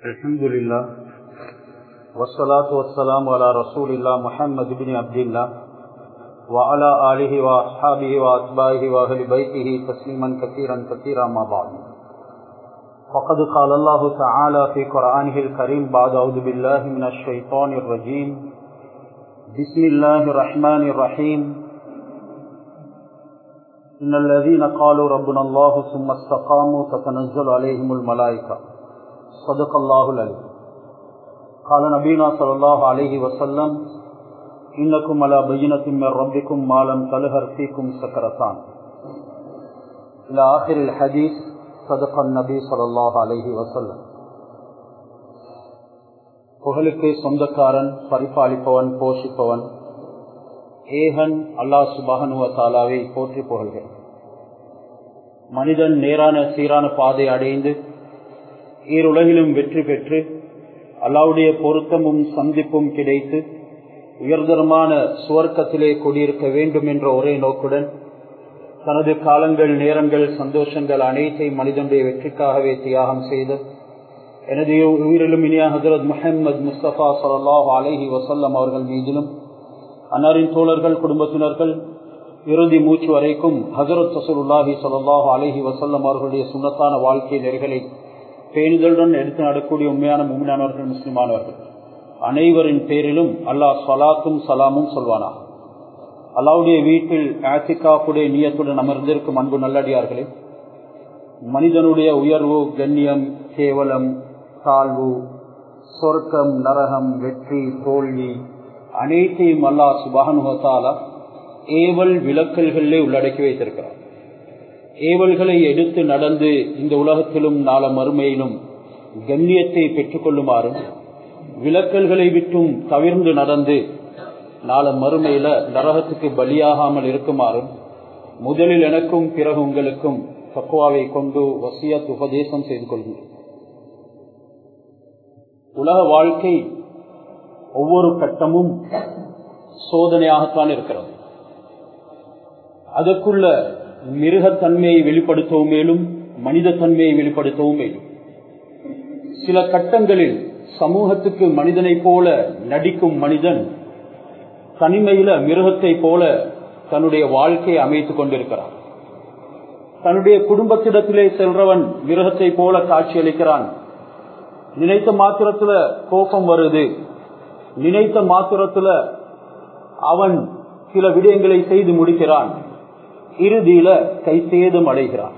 الحمد لله والصلاة والسلام على رسول الله محمد بن عبد الله وعلى آله وأصحابه وأتباعه وأهل بيته تسليما كثيرا كثيرا ما بعد فقد قال الله تعالى في قرآنه الكريم بعد أعوذ بالله من الشيطان الرجيم بسم الله الرحمن الرحيم إن الذين قالوا ربنا الله ثم استقاموا تتنزل عليهم الملائكة صدق الله العليم قال نبينا صلى الله عليه وسلم إنكم على بينة من ربكم ما لم تلهر فيكم سكرتان إلى آخر الحديث صدق النبي صلى الله عليه وسلم புகழுக்கு சொந்தக்காரன் பரிபாலிப்பவன் போஷிப்பவன் ஏகன் அல்லாஹ் சுபகனுவ தாலாவை போற்றி புகழ்கிறேன் மனிதன் நேரான சீரான பாதை அடைந்து ஈருலகிலும் வெற்றி பெற்று அல்லாவுடைய பொருத்தமும் சந்திப்பும் கிடைத்து உயர்தரமான சுவர்க்கத்திலே குடியிருக்க வேண்டும் என்ற ஒரே நோக்குடன் தனது காலங்கள் நேரங்கள் சந்தோஷங்கள் அனைத்தை மனிதனுடைய வெற்றிக்காகவே தியாகம் செய்து எனது உயிரிலும் இனிய ஹசரத் முஹம்மது முஸ்தபா சல்லாஹ் அலஹி வசல்லம் அவர்கள் மீதிலும் அன்னாரின் தோழர்கள் குடும்பத்தினர்கள் இறுதி மூச்சு வரைக்கும் ஹசரத் சசூருல்லாஹி சல்லாஹ் அலஹி வசல்லம் அவர்களுடைய சுண்ணத்தான வாழ்க்கை நெறிகளை பேணுதலுடன் எடுத்து நடக்கூடிய உண்மையான முன்னானவர்கள் முஸ்லிமானவர்கள் அனைவரின் பேரிலும் அல்லாஹ் சலாத்தும் சலாமும் சொல்வானா அல்லாவுடைய வீட்டில் ஆசிகாப்புடைய நீயத்துடன் அமர்ந்திருக்கும் அன்பு நல்லடியார்களே மனிதனுடைய உயர்வு கண்ணியம் கேவலம் தாழ்வு சொர்க்கம் நரகம் வெற்றி தோல்வி அனைத்தையும் அல்லா சுபானுவத்தாலா ஏவல் விளக்கல்களிலே உள்ளடக்கி வைத்திருக்கிறார் ஏவல்களை எடுத்து நடந்து இந்த உலகத்திலும் நாள மறுமையிலும் கண்ணியத்தை பெற்றுக்கொள்ளுமாறும் விளக்கல்களை விட்டும் தவிர்ந்து நடந்து நாள மறுமையில நரகத்துக்கு பலியாகாமல் இருக்குமாறும் முதலில் எனக்கும் பிறகு உங்களுக்கும் தக்குவாவை கொண்டு வசியத் உபதேசம் செய்து கொள்கிறேன் உலக வாழ்க்கை ஒவ்வொரு கட்டமும் சோதனையாகத்தான் இருக்கிறது அதற்குள்ள மிருகத்தன்மையை வெளிப்படுத்தவும் மேலும் மனித தன்மையை வெளிப்படுத்தவும் மேலும் சில கட்டங்களில் சமூகத்துக்கு மனிதனை போல நடிக்கும் மனிதன் தனிமையில மிருகத்தை போல தன்னுடைய வாழ்க்கையை அமைத்துக் கொண்டிருக்கிறான் தன்னுடைய குடும்பத்திடத்திலே செல்றவன் மிருகத்தை போல காட்சியளிக்கிறான் நினைத்த மாத்திரத்துல கோபம் வருது நினைத்த மாத்திரத்துல அவன் சில விடயங்களை செய்து முடிக்கிறான் இறுதியில கை சேதம் அடைகிறான்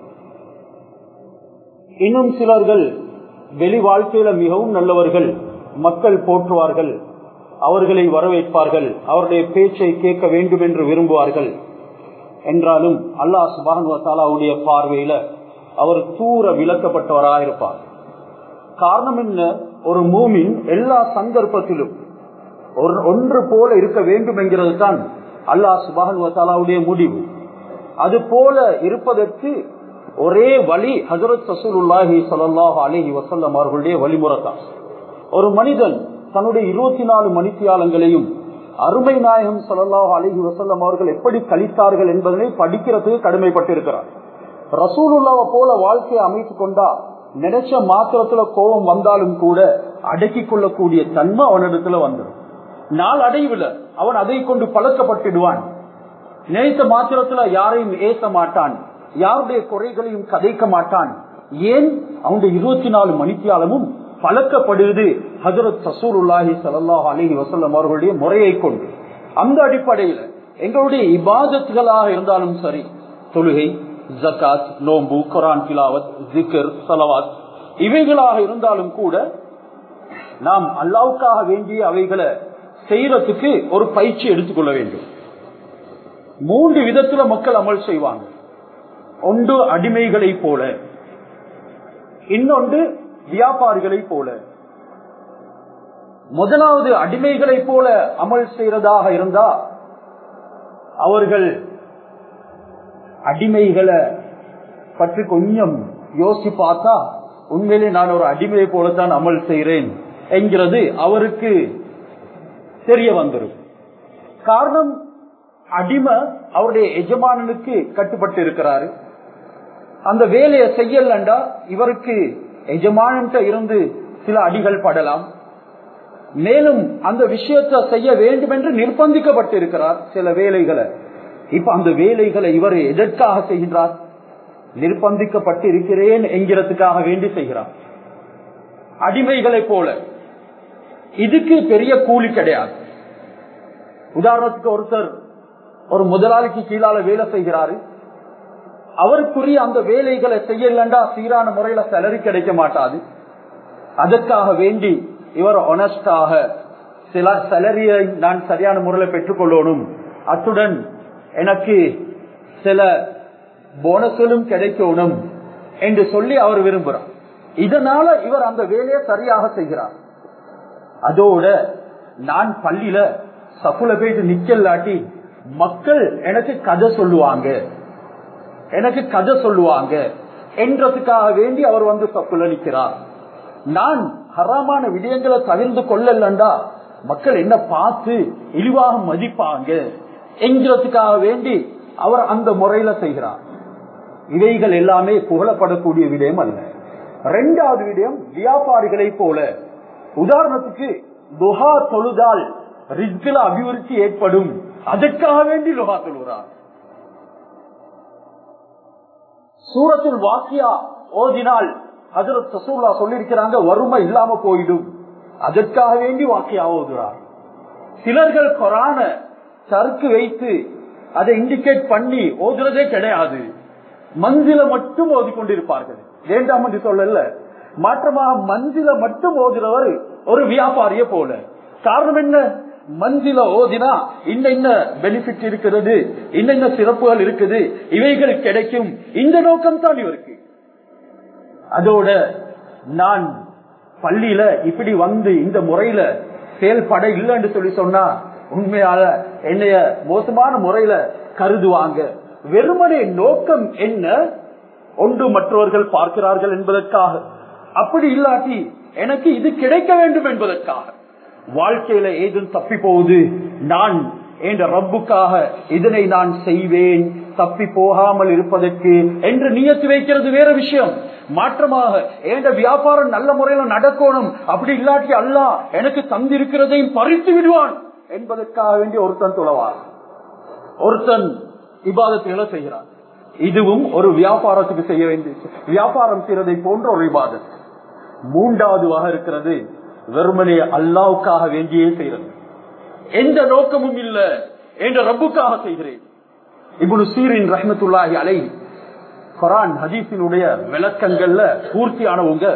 இன்னும் சிலர்கள் வெளி வாழ்க்கையில மிகவும் நல்லவர்கள் மக்கள் போற்றுவார்கள் அவர்களை வரவேற்பார்கள் அவருடைய பேச்சை கேட்க வேண்டும் என்று விரும்புவார்கள் என்றாலும் அல்லாஹ் சுபானுவத்தாலாவுடைய பார்வையில அவர் தூர விளக்கப்பட்டவராக இருப்பார் காரணம் என்ன ஒரு மூமின் எல்லா சந்தர்ப்பத்திலும் ஒன்று போல இருக்க வேண்டும் என்கிறது தான் அல்லாஹ் சுபானுவத்தாலாவுடைய முடிவு அது போல இருப்பதற்கு ஒரே வழி ஹசரத் சசூலுல்லாஹி சல்லாஹ் அலஹி வசல்லம் அவர்களுடைய வழிமுறை தான் ஒரு மனிதன் தன்னுடைய இருபத்தி நாலு மணித்தியாலங்களையும் அருமை நாயகம் சல்லாஹ் அலஹி வசல்லம் அவர்கள் எப்படி கழித்தார்கள் என்பதனை படிக்கிறதுக்கு கடமைப்பட்டிருக்கிறார் ரசூலுல்லாவை போல வாழ்க்கையை அமைத்துக் கொண்டா நினைச்ச மாத்திரத்துல கோபம் வந்தாலும் கூட அடக்கிக் கொள்ளக்கூடிய தன்மை அவனிடத்துல வந்துடும் நாள் அடைவுல அவன் அதை கொண்டு பழக்கப்பட்டுடுவான் நினைத்த மாத்திரத்துல யாரையும் ஏச மாட்டான் யாருடைய குறைகளையும் கதைக்க மாட்டான் ஏன் அவனுடைய இருபத்தி நாலு மணித்தியாலமும் பழக்கப்படுவது ஹசரத் சசூருல்லாஹி சல்லாஹ் அலஹி வசல்லம் அவர்களுடைய முறையை கொண்டு அந்த அடிப்படையில் எங்களுடைய இபாதத்துகளாக இருந்தாலும் சரி தொழுகை ஜக்காத் நோம்பு குரான் கிலாவத் ஜிக்கர் சலவாத் இவைகளாக இருந்தாலும் கூட நாம் அல்லாவுக்காக வேண்டிய அவைகளை செய்யறதுக்கு ஒரு பயிற்சி எடுத்துக்கொள்ள வேண்டும் மூன்று விதத்துல மக்கள் அமல் செய்வாங்க ஒன்று அடிமைகளை போல இன்னொன்று வியாபாரிகளை போல முதலாவது அடிமைகளை போல அமல் செய்யறதாக இருந்தா அவர்கள் அடிமைகளை பற்றி கொஞ்சம் யோசி பார்த்தா உண்மையிலே நான் ஒரு அடிமையை போலத்தான் அமல் செய்கிறேன் என்கிறது அவருக்கு தெரிய வந்துடும் காரணம் அடிமை அவருடைய எஜமானனுக்கு கட்டுப்பட்டு இருக்கிறாரு அந்த வேலையை செய்யலண்டா இவருக்கு எஜமானன்ட்ட இருந்து சில அடிகள் படலாம் மேலும் அந்த விஷயத்தை செய்ய வேண்டும் என்று நிர்பந்திக்கப்பட்டிருக்கிறார் சில வேலைகளை இப்ப அந்த வேலைகளை இவர் எதற்காக செய்கின்றார் நிர்பந்திக்கப்பட்டிருக்கிறேன் என்கிறதுக்காக வேண்டி செய்கிறார் அடிமைகளை போல இதுக்கு பெரிய கூலி கிடையாது உதாரணத்துக்கு ஒருத்தர் ஒரு முதலாளிக்கு கீழால வேலை செய்கிறாரு அவருக்குரிய அந்த வேலைகளை செய்யலண்டா சீரான முறையில சேலரி கிடைக்க மாட்டாது அதற்காக வேண்டி இவர் ஒனஸ்டாக சில சேலரியை நான் சரியான முறையில் பெற்றுக்கொள்ளணும் அத்துடன் எனக்கு சில போனஸ்களும் கிடைக்கணும் என்று சொல்லி அவர் விரும்புகிறார் இதனால இவர் அந்த வேலையை சரியாக செய்கிறார் அதோட நான் பள்ளியில சப்புல போயிட்டு நிக்கலாட்டி மக்கள் எனக்கு கதை சொல்லுவாங்க எனக்கு கதை சொல்லுவாங்க என்றதுக்காக வேண்டி அவர் வந்து சப்புல நிக்கிறார் நான் ஹராமான விடயங்களை தவிர்த்து கொள்ளலண்டா மக்கள் என்ன பார்த்து இழிவாக மதிப்பாங்க என்கிறதுக்காக வேண்டி அவர் அந்த முறையில செய்கிறார் இவைகள் எல்லாமே புகழப்படக்கூடிய விடயம் அல்ல இரண்டாவது விடயம் வியாபாரிகளை போல உதாரணத்துக்கு துஹா தொழுதால் ரிஸ்கில அபிவிருத்தி ஏற்படும் அதற்காக வேண்டி லுஹா தொழுகிறார் சூரத்தில் வாக்கியா ஓதினால் ஹசரத் சசூல்லா சொல்லியிருக்கிறாங்க வறுமை இல்லாம போயிடும் அதற்காக வேண்டி வாக்கியா ஓதுறார் சிலர்கள் கொரான சறுக்கு வைத்து அதை இண்டிகேட் பண்ணி ஓதுறதே கிடையாது மஞ்சில மட்டும் ஓதிக்கொண்டிருப்பார்கள் வேண்டாம் என்று சொல்லல மாற்றமாக மஞ்சில மட்டும் ஓதுறவர் ஒரு வியாபாரிய போல காரணம் என்ன மஞ்சில ஓதினா இன்ன இன்ன பெனிஃபிட் இருக்கிறது இன்ன இன்ன சிறப்புகள் இருக்குது இவைகள் கிடைக்கும் இந்த நோக்கம் தான் இவருக்கு அதோட நான் பள்ளியில இப்படி வந்து இந்த முறையில செயல்பட இல்லைன்னு சொல்லி சொன்னா உண்மையால என்னைய மோசமான முறையில கருதுவாங்க வெறுமனே நோக்கம் என்ன ஒன்று மற்றவர்கள் பார்க்கிறார்கள் என்பதற்காக அப்படி இல்லாட்டி எனக்கு இது கிடைக்க வேண்டும் என்பதற்காக வாழ்க்கையில ஏதும் தப்பி போகுது நான் என்ற ரப்புக்காக இதனை நான் செய்வேன் தப்பி போகாமல் இருப்பதற்கு என்று நியத்து வைக்கிறது வேற விஷயம் மாற்றமாக என்ற வியாபாரம் நல்ல முறையில நடக்கணும் அப்படி இல்லாட்டி அல்ல எனக்கு தந்திருக்கிறதையும் பறித்து விடுவான் என்பதற்காக வேண்டி ஒருத்தன் துளவார் ஒருத்தன் இபாதத்துகளை செய்கிறான் இதுவும் ஒரு வியாபாரத்துக்கு செய்ய வேண்டிய வியாபாரம் செய்யறதை போன்ற ஒரு இபாதத் மூன்றாவது வகை இருக்கிறது வெறுமனே அல்லாவுக்காக வேண்டியே செய்யறது எந்த நோக்கமும் இல்ல என்ற ரப்புக்காக செய்கிறேன் இவ்வளவு சீரின் ரஹமத்துல்லாஹி அலை குரான் ஹதீஸினுடைய விளக்கங்கள்ல பூர்த்தியானவங்க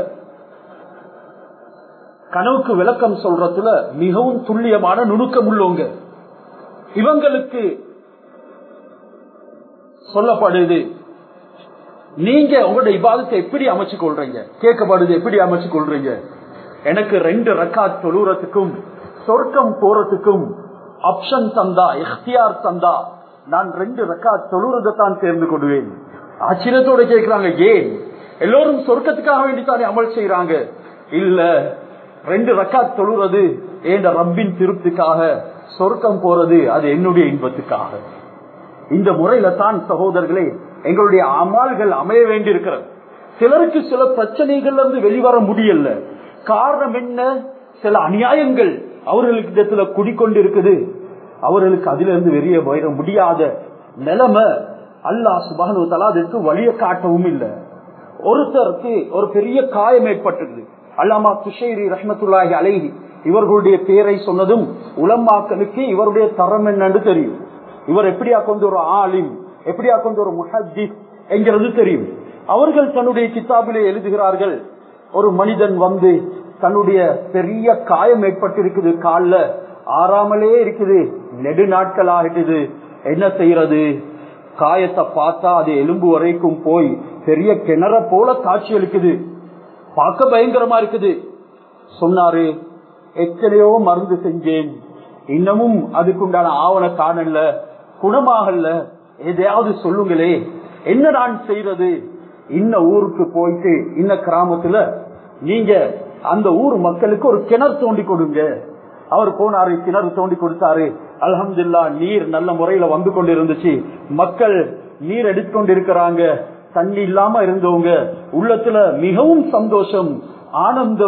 கனவுக்கு விளக்கம் சொல்றதுல மிகவும் துல்லியமான நுணுக்கம் உள்ளவங்க இவங்களுக்கு சொல்லப்படுது நீங்க உங்களோட இபாதத்தை எப்படி அமைச்சு கொள்றீங்க கேட்கப்படுது எப்படி அமைச்சு கொள்றீங்க எனக்கு ரெண்டு ரக்காத் தொழுறதுக்கும் சொர்க்கம் போறதுக்கும் ஆப்ஷன் தந்தா எஃப்டிஆர் தந்தா நான் ரெண்டு ரக்காத் தொழுறதான் தேர்ந்து கொள்வேன் ஆச்சரியத்தோட கேட்கிறாங்க ஏன் எல்லோரும் சொர்க்கத்துக்காக வேண்டித்தானே அமல் செய்யறாங்க இல்ல ரெண்டு ரக்காத் தொழுறது என்ற ரப்பின் திருப்திக்காக சொர்க்கம் போறது அது என்னுடைய இன்பத்துக்காக இந்த முறையில தான் சகோதரர்களே எங்களுடைய அமால்கள் அமைய வேண்டியிருக்கிறது சிலருக்கு சில பிரச்சனைகள்ல இருந்து வெளிவர முடியல காரணம் என்ன சில அநியாயங்கள் அவர்களுக்கு இடத்துல குடிக்கொண்டு இருக்குது அவர்களுக்கு அதுல இருந்து வெளியே வர முடியாத நிலைமை அல்லா சுபானு தலாதற்கு வழிய காட்டவும் இல்லை ஒருத்தருக்கு ஒரு பெரிய காயம் ஏற்பட்டது அல்லாமா துஷேரி ரஹமத்துல்லாஹி அலைஹி இவர்களுடைய பேரை சொன்னதும் உலமாக்களுக்கு இவருடைய தரம் என்னன்னு தெரியும் இவர் எப்படியா கொண்டு ஒரு ஆலிம் எப்படியா கொண்டு ஒரு முஹத்திஸ் என்கிறது தெரியும் அவர்கள் தன்னுடைய கிதாபிலே எழுதுகிறார்கள் ஒரு மனிதன் வந்து தன்னுடைய பெரிய காயம் ஏற்பட்டிருக்குது காலில் ஆறாமலே இருக்குது நெடு நாட்கள் ஆகிட்டுது என்ன செய்யறது காயத்தை பார்த்தா அது எலும்பு வரைக்கும் போய் பெரிய கிணற போல காட்சி அளிக்குது பார்க்க பயங்கரமா இருக்குது சொன்னாரு எத்தனையோ மருந்து செஞ்சேன் இன்னமும் அதுக்குண்டான ஆவண காணல குணமாகல எதையாவது சொல்லுங்களே என்ன நான் செய்யறது இன்ன ஊருக்கு போயிட்டு இன்ன கிராமத்துல நீங்க அந்த ஊர் மக்களுக்கு ஒரு கிணறு தோண்டி கொடுங்க அவர் போனாரு கிணறு தோண்டி கொடுத்தாரு அலமதுல்லா நீர் நல்ல முறையில வந்து கொண்டு இருந்துச்சு மக்கள் நீர் எடுத்துக்கொண்டு இருக்கிறாங்க தண்ணி இல்லாம இருந்தவங்க உள்ளத்துல மிகவும் சந்தோஷம் ஆனந்தம்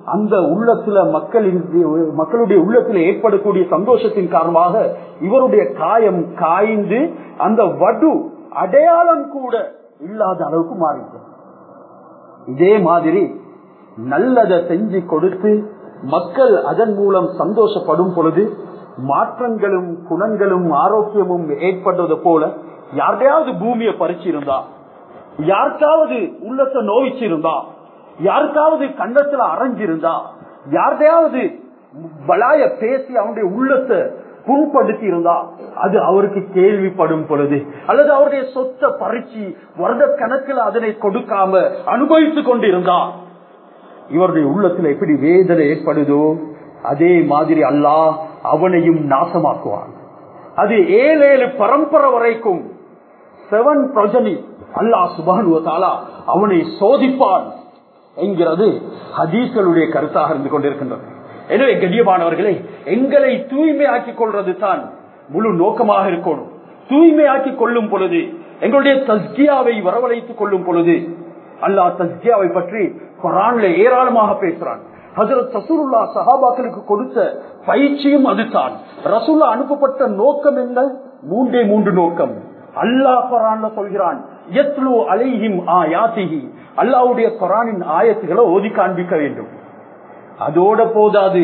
அந்த உள்ளத்துல மக்களின் மக்களுடைய உள்ளத்தில் ஏற்படக்கூடிய சந்தோஷத்தின் காரணமாக இவருடைய காயம் காய்ந்து அந்த வடு அடையாளம் கூட இல்லாத அளவுக்கு மாறிவிட்டது இதே மாதிரி நல்லதை செஞ்சு கொடுத்து மக்கள் அதன் மூலம் சந்தோஷப்படும் பொழுது மாற்றங்களும் குணங்களும் ஆரோக்கியமும் ஏற்படுவது போல யார்டையாவது பூமியை பறிச்சிருந்தா யாருக்காவது உள்ளத்தை நோவிச்சிருந்தா யாருக்காவது கண்டத்துல அரைஞ்சிருந்தா யார்டையாவது பலாய பேசி அவனுடைய உள்ளத்தை புண்படுத்தி இருந்தா அது அவருக்கு கேள்விப்படும் பொழுது அல்லது அவருடைய சொத்தை பறிச்சு வருட கணக்கில் அதனை கொடுக்காம அனுபவித்துக் கொண்டிருந்தா இவருடைய உள்ளத்துல எப்படி வேதனை ஏற்படுதோ அதே மாதிரி அல்லாஹ் அவனையும் நாசமாக்குவான் அது ஏழு ஏழு பரம்பரை வரைக்கும் செவன் பிரஜனி அல்லாஹ் சுபானுவத்தாலா அவனை சோதிப்பான் என்கிறது ஹதீஸ்களுடைய கருத்தாக இருந்து கொண்டிருக்கின்றது எனவே கண்ணியமானவர்களே எங்களை தூய்மையாக்கிக் கொள்வது தான் முழு நோக்கமாக இருக்கணும் தூய்மையாக்கி கொள்ளும் பொழுது எங்களுடைய தஸ்கியாவை வரவழைத்துக் கொள்ளும் பொழுது அல்லாஹ் தஸ்கியாவை பற்றி குரான்ல ஏராளமாக பேசுறான் ஹசரத் ரசூலுல்லா சஹாபாக்களுக்கு கொடுத்த பயிற்சியும் அதுதான் ரசூல்லா அனுப்பப்பட்ட நோக்கம் என்ன மூன்றே மூன்று நோக்கம் அல்லாஹ் குரான்ல சொல்கிறான் எத்லு அலைஹிம் ஆயாத்திஹி அல்லாஹ்வுடைய குரானின் ஆயத்துகளை ஓதி காண்பிக்க வேண்டும் அதோட போதாது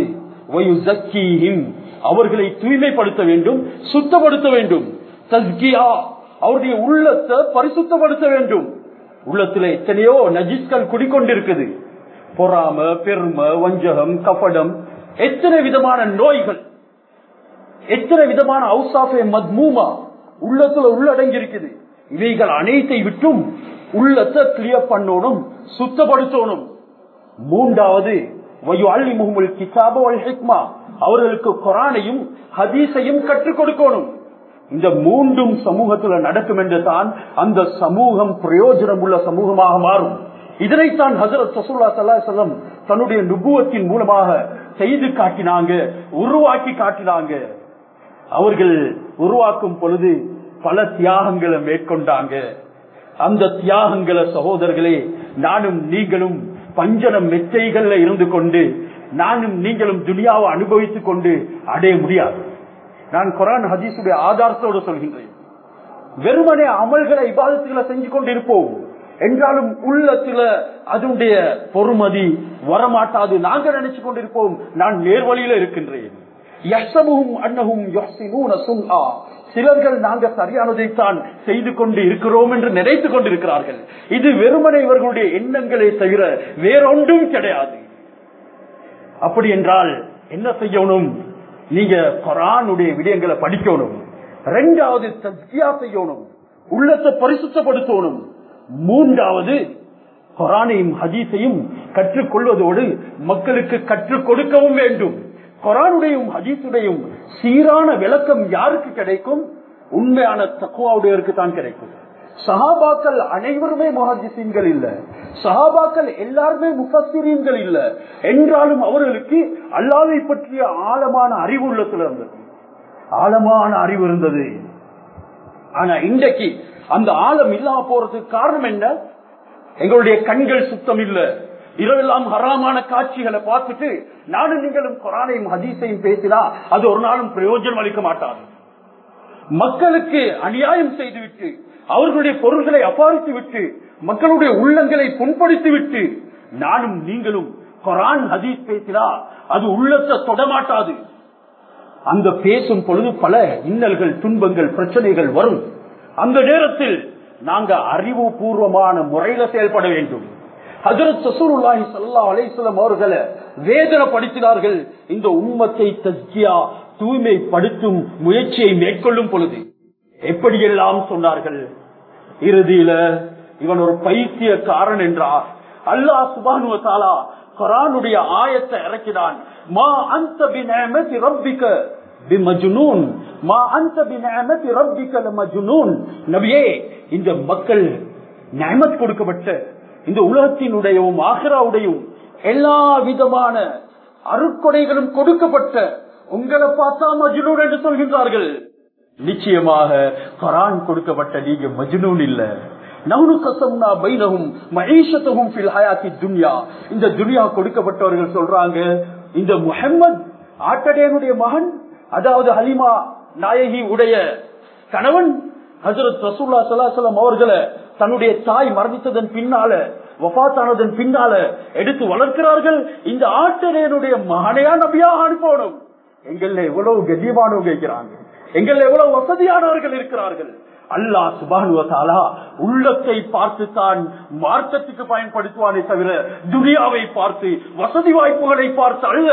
அவர்களை தூய்மைப்படுத்த வேண்டும் சுத்தப்படுத்த வேண்டும் தஸ்கியா அவருடைய உள்ளத்தை பரிசுத்தப்படுத்த வேண்டும் உள்ளத்துல எத்தனையோ நஜிஸ்கள் குடிக்கொண்டிருக்குது பொறாம பெருமை வஞ்சகம் கபடம் எத்தனை விதமான நோய்கள் எத்தனை விதமான அவுசாஃபே மத்மூமா உள்ளத்துல உள்ளடங்கி இருக்குது இவைகள் அனைத்தை விட்டும் உள்ளத்தை கிளியர் பண்ணணும் சுத்தப்படுத்தணும் மூன்றாவது அவர்களுக்கு குரானையும் ஹதீஸையும் கற்றுக் கொடுக்கணும் இந்த மூன்றும் சமூகத்துல நடக்கும் என்று தான் அந்த சமூகம் பிரயோஜனம் உள்ள சமூகமாக மாறும் இதனைத்தான் ஹசரத் சசுல்லா சல்லாசலம் தன்னுடைய நுபுவத்தின் மூலமாக செய்து காட்டினாங்க உருவாக்கி காட்டினாங்க அவர்கள் உருவாக்கும் பொழுது பல தியாகங்களை மேற்கொண்டாங்க அந்த தியாகங்களை சகோதரர்களே நானும் நீங்களும் பஞ்சனம் மெத்தைகள்ல இருந்து கொண்டு நானும் நீங்களும் துனியாவை அனுபவித்துக் கொண்டு அடைய முடியாது நான் குரான் ஹதீஸுடைய ஆதாரத்தோடு சொல்கின்றேன் வெறுமனே அமல்களை இபாதத்துகளை செஞ்சு கொண்டிருப்போம் என்றாலும் உள்ளத்துல அதனுடைய பொறுமதி வரமாட்டாது நாங்க நினைச்சு கொண்டிருப்போம் நான் நேர்வழியில இருக்கின்றேன் சிலர்கள் நாங்க சரியானதைத்தான் செய்து கொண்டு இருக்கிறோம் என்று நினைத்துக் கொண்டிருக்கிறார்கள் இது வெறுமனை இவர்களுடைய எண்ணங்களே தவிர வேறொன்றும் கிடையாது அப்படி என்றால் என்ன செய்யணும் நீங்க குரானுடைய விடயங்களை படிக்கணும் ரெண்டாவது தஸ்கியா செய்யணும் உள்ளத்தை பரிசுத்தப்படுத்தணும் மூன்றாவது குரானையும் ஹதீஸையும் கற்றுக்கொள்வதோடு மக்களுக்கு கற்றுக் கொடுக்கவும் வேண்டும் குரானுடையும் ஹதீஸுடையும் சீரான விளக்கம் யாருக்கு கிடைக்கும் உண்மையான தக்குவாவுடையவருக்கு தான் கிடைக்கும் சஹாபாக்கள் அனைவருமே முஹாஜிசீன்கள் இல்ல சஹாபாக்கள் எல்லாருமே முஃபஸ்திரீன்கள் இல்ல என்றாலும் அவர்களுக்கு அல்லாவை பற்றிய ஆழமான அறிவு உள்ளத்துல இருந்தது ஆழமான அறிவு இருந்தது ஆனா இன்றைக்கு அந்த ஆழம் இல்லாம போறதுக்கு காரணம் என்ன எங்களுடைய கண்கள் சுத்தம் இல்ல இரவெல்லாம் ஹராமான காட்சிகளை பார்த்துட்டு நானும் நீங்களும் குரானையும் ஹதீஸையும் பேசினா அது ஒரு நாளும் பிரயோஜனம் அளிக்க மாட்டாது மக்களுக்கு அநியாயம் செய்துவிட்டு அவர்களுடைய பொருள்களை அபாரித்து விட்டு மக்களுடைய உள்ளங்களை புண்படுத்தி விட்டு நானும் நீங்களும் குரான் ஹதீஸ் பேசினா அது உள்ளத்தை தொடமாட்டாது அந்த பேசும் பொழுது பல இன்னல்கள் துன்பங்கள் பிரச்சனைகள் வரும் அந்த நேரத்தில் நாங்க அறிவுபூர்வமான முறையில செயல்பட வேண்டும் ஹசரத் சசூருல்லாஹி சல்லா அலிஸ்லாம் அவர்களை வேதனைப்படுத்தினார்கள் இந்த உம்மத்தை தஸ்கியா தூய்மைப்படுத்தும் முயற்சியை மேற்கொள்ளும் பொழுது எப்படியெல்லாம் சொன்னார்கள் இறுதியில இவன் ஒரு பைத்தியக்காரன் என்றார் அல்லாஹ் சுபானுவ தாலா குரானுடைய ஆயத்தை இறக்கினான் மா அந்த பினமதி ரப்பிக்க பிமஜ்னூன் மா அந்த பினமதி ரப்பிக்க லமஜ்னூன் நபியே இந்த மக்கள் நியமத் கொடுக்கப்பட்ட இந்த உலகத்தினுடையவும் ஆஹிராவுடையும் எல்லா விதமான அருட்கொடைகளும் கொடுக்கப்பட்ட உங்களை பார்த்தா மஜ்னூன் என்று சொல்கின்றார்கள் நிச்சயமாக குரான் கொடுக்கப்பட்ட நீங்க மஜ்னூன் இல்ல நவுனு கசம்னா பைனகும் மகேஷத்தகும் ஃபில் ஹயாத்தி துன்யா இந்த துன்யா கொடுக்கப்பட்டவர்கள் சொல்றாங்க இந்த முஹம்மத் ஆட்டடையனுடைய மகன் அதாவது ஹலிமா நாயகி உடைய கணவன் ஹசரத் ரசூல்லா சலாசலம் அவர்களை தன்னுடைய தாய் மரணித்ததன் பின்னால வபாத்தானதன் பின்னால எடுத்து வளர்க்கிறார்கள் இந்த ஆட்டரையனுடைய மகனையா நபியாக அனுப்பணும் எங்கள்ல எவ்வளவு கண்ணியமானவங்க இருக்கிறாங்க எங்கள்ல எவ்வளவு வசதியானவர்கள் இருக்கிறார்கள் அல்லாஹ் சுபானுவத்தாலா உள்ளத்தை பார்த்து தான் மார்க்கத்துக்கு பயன்படுத்துவானே தவிர துனியாவை பார்த்து வசதி வாய்ப்புகளை பார்த்து அல்ல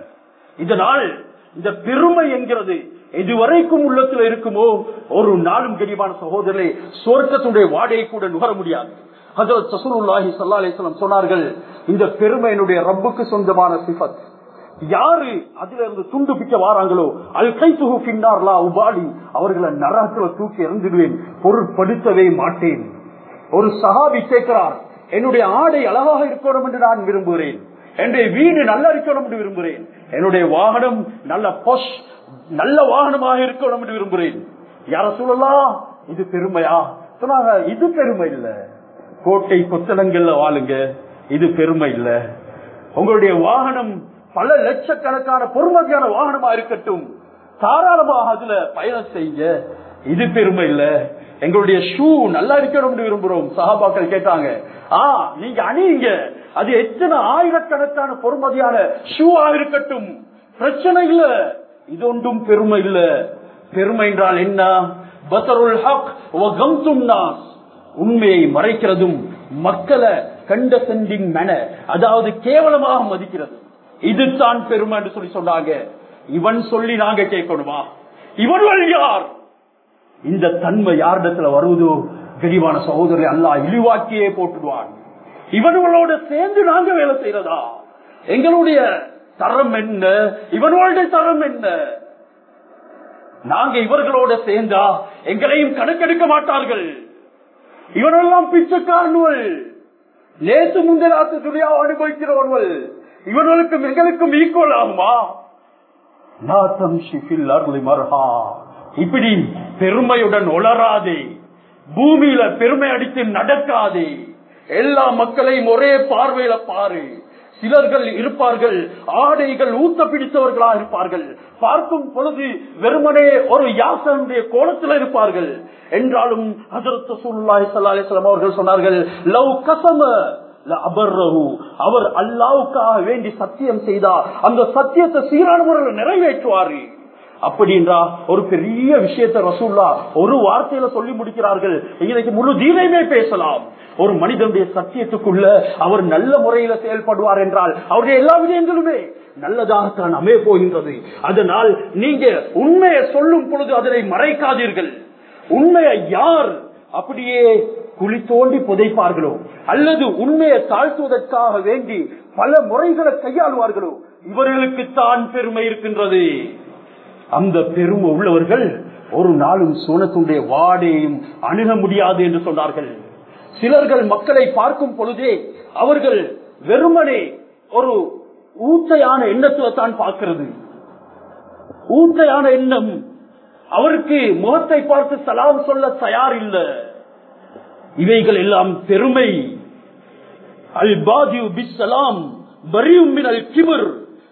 இதனால் இந்த பெருமை என்கிறது எதுவரைக்கும் உள்ளத்துல இருக்குமோ ஒரு நாளும் கனிவான சகோதரரை சுவர்க்கத்துடைய வாடையை கூட நுகர முடியாது ஹசரத் சசூருல்லாஹி சல்லா அலிஸ்லாம் சொன்னார்கள் இந்த பெருமையினுடைய ரப்புக்கு சொந்தமான சிஃபத் யாரு அதுல இருந்து துண்டு பிக்க வாராங்களோ அல் கைத்துகு பின்னார்லா உபாடி அவர்களை நரகத்துல தூக்கி எறிஞ்சிடுவேன் பொருட்படுத்தவே மாட்டேன் ஒரு சகாபி கேட்கிறார் என்னுடைய ஆடை அழகாக இருக்கணும் என்று நான் விரும்புகிறேன் என்னுடைய வீடு நல்லா இருக்கணும் என்று விரும்புகிறேன் என்னுடைய வாகனம் நல்ல பொஷ் நல்ல வாகனமாக இருக்கணும் என்று விரும்புகிறேன் யார சொல்லலாம் இது பெருமையா சொன்னாங்க இது பெருமை இல்ல கோட்டை கொத்தளங்கள்ல வாழுங்க இது பெருமை இல்ல உங்களுடைய வாகனம் பல லட்சக்கணக்கான பொறுமதியான வாகனமா இருக்கட்டும் தாராளமாக அதுல பயணம் செய்ய இது பெருமை இல்ல எங்களுடைய ஷூ நல்லா இருக்கணும் விரும்புறோம் சகாபாக்கள் கேட்டாங்க ஆ நீங்க அணியுங்க அது எத்தனை ஆயிரக்கணக்கான பொறுமதியான ஷூவா இருக்கட்டும் பிரச்சனை இல்ல இது ஒன்றும் பெருமை இல்ல பெருமை என்றால் என்ன பத்தருல் ஹக் வகம்தும் நாஸ் உண்மையை மறைக்கிறதும் மக்களை கண்டசென்டிங் மேன அதாவது கேவலமாக மதிக்கிறது இதுதான் பெருமை என்று சொல்லி சொன்னாங்க இவன் சொல்லி நாங்க கேட்கணுமா இவன் யார் இந்த தன்மை யாரிடத்துல வருவதோ கரிவான சகோதரி அல்லா இழிவாக்கியே போட்டுடுவான் இவனுங்களோட சேர்ந்து நாங்க வேலை செய்யறதா எங்களுடைய தரம் என்ன இவனுடைய தரம் என்ன நாங்க இவர்களோட சேர்ந்தா எங்களையும் கணக்கெடுக்க மாட்டார்கள் இவனெல்லாம் பிச்சைக்காரன்கள் நேற்று முந்திராத்து துணியா அனுபவிக்கிறவர்கள் இவர்களுக்கும் எங்களுக்கும் ஈக்குவல் ஆகுமா இப்படி பெருமையுடன் உளராதே பூமியில பெருமை அடித்து நடக்காதே எல்லா மக்களையும் ஒரே பார்வையில பாரு சிலர்கள் இருப்பார்கள் ஆடைகள் ஊத்த பிடித்தவர்களா இருப்பார்கள் பார்க்கும் பொழுது வெறுமனே ஒரு யாசனுடைய கோலத்தில் இருப்பார்கள் என்றாலும் ஹசரத் சூழ்நாய் சல்லாஸ்லாம் அவர்கள் சொன்னார்கள் லவ் கசம அவர் அல்லாவுக்காக வேண்டி சத்தியம் செய்தார் அந்த சத்தியத்தை சீரான முறையில் நிறைவேற்றுவாரு அப்படின்றா ஒரு பெரிய விஷயத்தை ரசூல்லா ஒரு வார்த்தையில சொல்லி முடிக்கிறார்கள் இன்னைக்கு முழு தீனையுமே பேசலாம் ஒரு மனிதனுடைய சத்தியத்துக்குள்ள அவர் நல்ல முறையில செயல்படுவார் என்றால் அவருடைய எல்லா விடயங்களுமே நல்லதாகத்தான் அமைய போகின்றது அதனால் நீங்க உண்மையை சொல்லும் பொழுது அதனை மறைக்காதீர்கள் உண்மையை யார் அப்படியே குழி தோண்டி புதைப்பார்களோ அல்லது உண்மையை தாழ்த்துவதற்காக வேண்டி பல முறைகளை கையாளுவார்களோ இவர்களுக்கு தான் பெருமை இருக்கின்றது அந்த பெருமை உள்ளவர்கள் ஒரு நாளும் சோனத்துடைய வாடையும் அணுக முடியாது என்று சொன்னார்கள் சிலர்கள் மக்களை பார்க்கும் பொழுதே அவர்கள் வெறுமனே ஒரு ஊத்தையான எண்ணத்தை தான் பார்க்கிறது ஊத்தையான எண்ணம் அவருக்கு முகத்தை பார்த்து சலாம் சொல்ல தயார் இல்லை இவைகள் எல்லாம் பெருமை அல் பாதியு பிஸ்லாம் பரியும் அல் கிபர்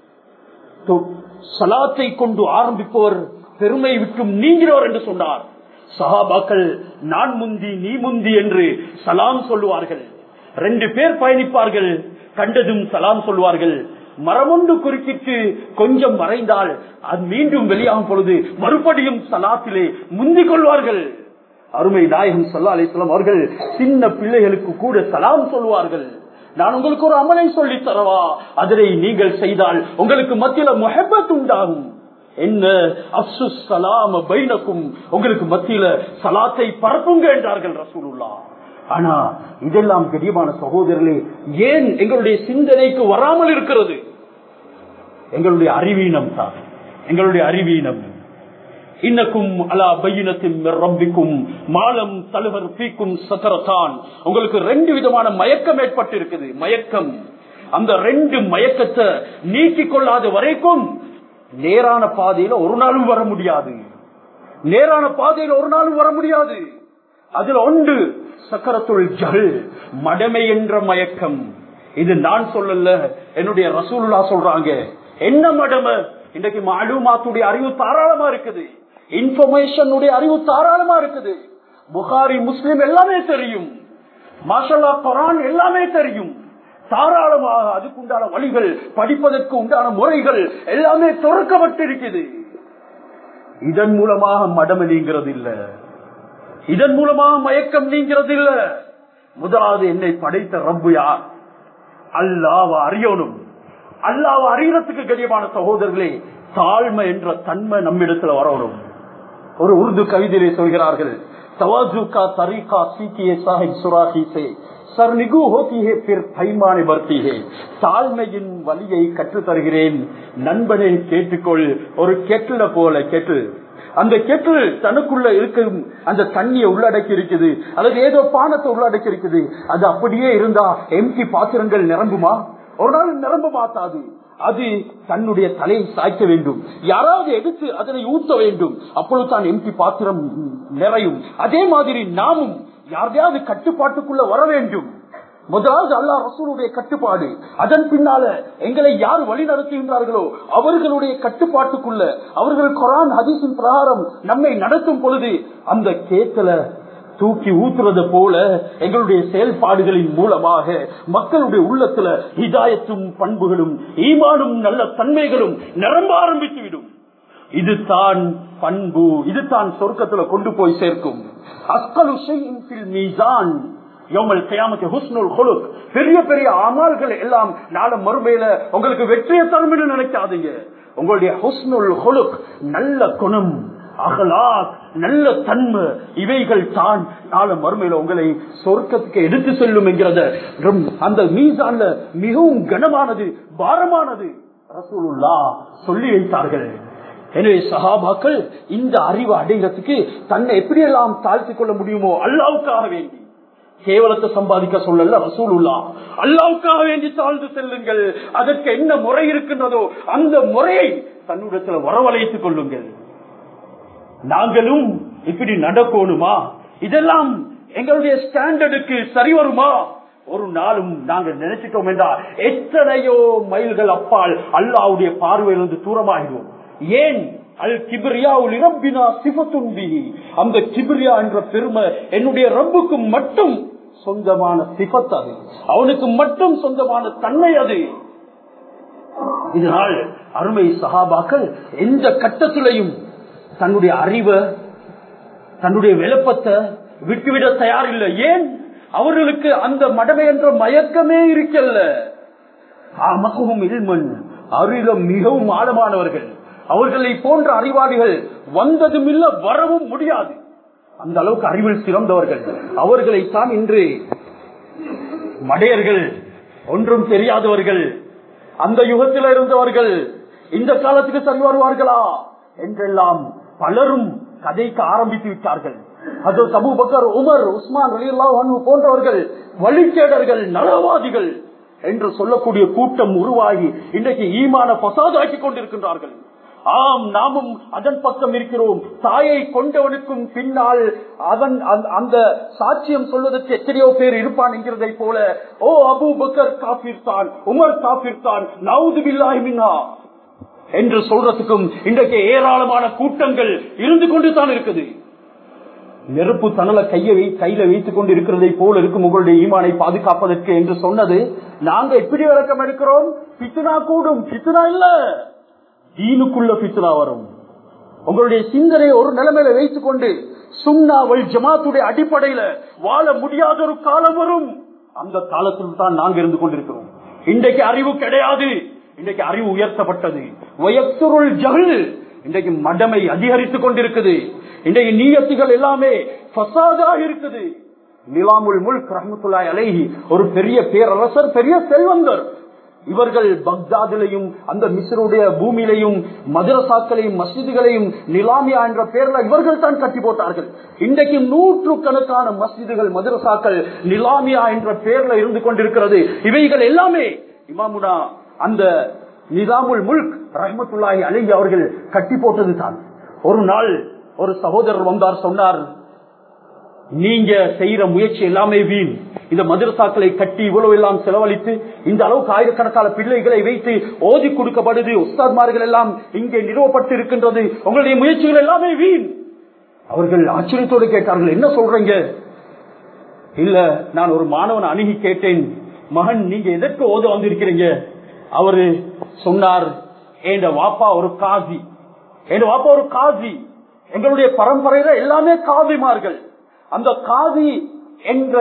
சலாத்தை கொண்டு ஆரம்பிப்பவர் பெருமை விட்டும் நீங்கிறவர் என்று சொன்னார் சஹாபாக்கள் நான் முந்தி நீ முந்தி என்று சலாம் சொல்லுவார்கள் ரெண்டு பேர் பயணிப்பார்கள் கண்டதும் சலாம் சொல்லுவார்கள் மரமொன்று குறுக்கிட்டு கொஞ்சம் மறைந்தால் அது மீண்டும் வெளியாகும் பொழுது மறுபடியும் சலாத்திலே முந்திக் கொள்வார்கள் அருமை நாயகம் சொல்லா அலிஸ்லாம் அவர்கள் சின்ன பிள்ளைகளுக்கு கூட சலாம் சொல்லுவார்கள் நான் உங்களுக்கு ஒரு அமலை சொல்லி தரவா அதனை நீங்கள் செய்தால் உங்களுக்கு மத்தியில முஹபத் உண்டாகும் என்ன அப்சு சலாம பைனக்கும் உங்களுக்கு மத்தியில சலாத்தை பரப்புங்க என்றார்கள் ரசூலுல்லா ஆனா இதெல்லாம் கடியமான சகோதரர்களே ஏன் எங்களுடைய சிந்தனைக்கு வராமல் இருக்கிறது எங்களுடைய அறிவீனம் தான் எங்களுடைய அறிவீனம் இன்னக்கும் அலா பையினத்தின் ரம்பிக்கும் மாலம் தலுவர் பீக்கும் சக்கரத்தான் உங்களுக்கு ரெண்டு விதமான மயக்கம் ஏற்பட்டு இருக்குது மயக்கம் அந்த ரெண்டு மயக்கத்தை நீக்கிக் கொள்ளாத வரைக்கும் நேரான பாதையில ஒரு நாளும் வர முடியாது நேரான பாதையில ஒரு நாளும் வர முடியாது அதுல ஒன்று சக்கரத்துள் ஜல் மடமை என்ற மயக்கம் இது நான் சொல்லல என்னுடைய ரசூலுல்லா சொல்றாங்க என்ன மடமை இன்றைக்கு மாலுமாத்துடைய அறிவு தாராளமா இருக்குது இன்ஃபர்மேஷனுடைய அறிவு தாராளமா இருக்குது புகாரி முஸ்லிம் எல்லாமே தெரியும் மாஷல்லா குரான் எல்லாமே தெரியும் தாராளமாக அதுக்குண்டான வழிகள் படிப்பதற்கு உண்டான முறைகள் எல்லாமே துறக்கப்பட்டிருக்குது இதன் மூலமாக மடம் நீங்கிறது இல்ல இதன் மூலமாக மயக்கம் நீங்கிறது இல்ல முதலாவது என்னை படைத்த ரப்பு யார் அல்லாவ அறியணும் அல்லாவ அறியறதுக்கு கடியமான சகோதரர்களே தாழ்மை என்ற தன்மை நம்மிடத்துல வரணும் ஒரு உருது கவிதையிலே சொல்கிறார்கள் तवाजु का तरीका सीखिए साहिब सुराखी से सरनिगु होती है फिर தைமானை பர்த்தி है தாழ்மையின் வழியை கற்று தருகிறேன் நண்பனை கேட்டுக்கொள் ஒரு கெட்டில போல கெட்டில் அந்த கெட்டில் தனக்குள்ள இருக்கும் அந்த தண்ணியை உள்ளடக்கி இருக்குது அல்லது ஏதோ பானத்தை உள்ளடக்கி இருக்குது அது அப்படியே இருந்தா எம்டி பாத்திரங்கள் நிரம்புமா ஒரு நாள் நிரம்ப மாட்டாது அது தன்னுடைய தலையை சாய்க்க வேண்டும் யாராவது எடுத்து அதனை ஊத்த வேண்டும் அப்பொழுது தான் எம்பி பாத்திரம் நிறையும் அதே மாதிரி நாமும் யாரையாவது கட்டுப்பாட்டுக்குள்ள வர வேண்டும் முதலாவது அல்லா ரசூலுடைய கட்டுப்பாடு அதன் பின்னால எங்களை யார் வழி நடத்துகின்றார்களோ அவர்களுடைய கட்டுப்பாட்டுக்குள்ள அவர்கள் குரான் ஹதீஸின் பிரகாரம் நம்மை நடத்தும் பொழுது அந்த கேத்தல தூக்கி ஊத்துறது போல எங்களுடைய செயல்பாடுகளின் மூலமாக மக்களுடைய உள்ளத்துல ஹிதாயத்தும் பண்புகளும் ஈமானும் நல்ல தன்மைகளும் நிரம்ப ஆரம்பித்துவிடும் இதுதான் பண்பு இதுதான் சொர்க்கத்துல கொண்டு போய் சேர்க்கும் அஸ்கலு மீசான் பெரிய பெரிய அமால்கள் எல்லாம் நாள மறுமையில உங்களுக்கு வெற்றியை தரும் நினைக்காதீங்க உங்களுடைய ஹுஸ்னுல் ஹொலுக் நல்ல குணம் அகலாக் நல்ல தன்மை இவைகள் தான் நாள மறுமையில உங்களை சொர்க்கத்துக்கு எடுத்து செல்லும் என்கிறத அந்த மீசான்ல மிகவும் கனமானது பாரமானது ரசூலுல்லா சொல்லி வைத்தார்கள் எனவே சகாபாக்கள் இந்த அறிவு அடைகிறதுக்கு தன்னை எப்படியெல்லாம் தாழ்த்திக் கொள்ள முடியுமோ அல்லாவுக்காக வேண்டி கேவலத்தை சம்பாதிக்க சொல்லல ரசூலுல்லா அல்லாவுக்காக வேண்டி தாழ்ந்து செல்லுங்கள் அதற்கு என்ன முறை இருக்கின்றதோ அந்த முறையை தன்னிடத்துல வரவழைத்துக் கொள்ளுங்கள் நாங்களும் இப்படி நடக்கணுமா இதெல்லாம் எங்களுடைய ஸ்டாண்டர்டுக்கு சரி வருமா ஒரு நாளும் நாங்க நினைச்சிட்டோம் என்றால் எத்தனையோ மைல்கள் அப்பால் அல்லாவுடைய பார்வையிலிருந்து தூரமாகிறோம் ஏன் அல் கிபிரியா ரப்பினா சிவத்தும்பி அந்த கிபிரியா என்ற பெருமை என்னுடைய ரப்புக்கு மட்டும் சொந்தமான சிபத் அது அவனுக்கு மட்டும் சொந்தமான தன்மை அது இதனால் அருமை சகாபாக்கள் எந்த கட்டத்திலையும் தன்னுடைய அறிவை தன்னுடைய விளப்பத்தை விட்டுவிட தயாரில்லை ஏன் அவர்களுக்கு அந்த மடமை என்ற மயக்கமே இருக்கல்ல மகவும் இல்மன் அறிலம் மிகவும் ஆழமானவர்கள் அவர்களை போன்ற அறிவாளிகள் வந்ததும் இல்ல வரவும் முடியாது அந்த அளவுக்கு அறிவில் சிறந்தவர்கள் அவர்களைத்தான் இன்று மடையர்கள் ஒன்றும் தெரியாதவர்கள் அந்த யுகத்தில் இருந்தவர்கள் இந்த காலத்துக்கு சரி வருவார்களா என்றெல்லாம் பலரும் கதைக்க ஆரம்பித்து விட்டார்கள் அது Abu Bakr Umar Uthman Ali போன்றவர்கள் வழிகேடர்கள் நலவாதிகள் என்று சொல்லக்கூடிய கூட்டம் உருவாகி இன்றைக்கு ஈமான பசாதாக்கி கொண்டிருக்கின்றார்கள் ஆம் நாமும் அதன் பக்கம் இருக்கிறோம் தாயை கொண்டவனுக்கும் பின்னால் அவன் அந்த சாட்சியம் சொல்வதற்கு எத்தனையோ பேர் இருப்பான் என்கிறதை போல ஓ அபு பக்கர் காபிர் தான் உமர் காபிர் தான் நவுது பில்லாஹிமினா என்று சொல்றதுக்கும் இன்றைக்கு ஏராளமான கூட்டங்கள் இருந்து கொண்டு தான் இருக்குது நெருப்பு தனல கையை கையில வைத்துக் கொண்டு இருக்கிறதை போல இருக்கும் உங்களுடைய ஈமானை பாதுகாப்பதற்கு என்று சொன்னது நாங்க எப்படி விளக்கம் எடுக்கிறோம் பித்துனா கூடும் பித்துனா இல்ல தீனுக்குள்ள பித்துனா வரும் உங்களுடைய சிந்தனை ஒரு நிலைமையில வைத்துக் கொண்டு சுண்ணாவல் ஜமாத்துடைய அடிப்படையில வாழ முடியாத ஒரு காலம் வரும் அந்த காலத்தில் தான் நாங்க இருந்து கொண்டிருக்கிறோம் இன்றைக்கு அறிவு கிடையாது இன்றைக்கு அறிவு உயர்த்தப்பட்டது வயசுருள் ஜகல் இன்றைக்கு மடமை அதிகரித்துக் கொண்டிருக்குது இன்றைக்கு நீயத்துகள் எல்லாமே பசாதாக இருக்குது நிலாமுல் முல்க் ரஹமத்துல்லாய் அலைஹி ஒரு பெரிய பேரரசர் பெரிய செல்வந்தர் இவர்கள் பக்தாதிலையும் அந்த மிஸ்ருடைய பூமியிலையும் மதரசாக்களையும் மஸ்ஜிதுகளையும் நிலாமியா என்ற பெயர்ல இவர்கள் தான் கட்டி போட்டார்கள் இன்றைக்கு நூற்று கணக்கான மஸ்ஜிதுகள் மதரசாக்கள் நிலாமியா என்ற பெயர்ல இருந்து கொண்டிருக்கிறது இவைகள் எல்லாமே இமாமுனா அந்த நிதாமுல் முல்க் ரஹமத்துல்லாஹி அலி அவர்கள் கட்டி போட்டது தான் ஒரு நாள் ஒரு சகோதரர் வந்தார் சொன்னார் நீங்க செய்யற முயற்சி எல்லாமே வீண் இந்த மதரசாக்களை கட்டி இவ்வளவு எல்லாம் செலவழித்து இந்த அளவுக்கு ஆயிரக்கணக்கான பிள்ளைகளை வைத்து ஓதி கொடுக்கப்படுது உஸ்தாத்மார்கள் எல்லாம் இங்கே நிறுவப்பட்டு இருக்கின்றது உங்களுடைய முயற்சிகள் எல்லாமே வீண் அவர்கள் ஆச்சரியத்தோடு கேட்டார்கள் என்ன சொல்றீங்க இல்ல நான் ஒரு மாணவன் அணுகி கேட்டேன் மகன் நீங்க எதற்கு ஓத வந்திருக்கிறீங்க அவரு சொன்னார் என் வாப்பா ஒரு காசி என் வாப்பா ஒரு காசி எங்களுடைய பரம்பரையில எல்லாமே காவிமார்கள் அந்த காதி என்ற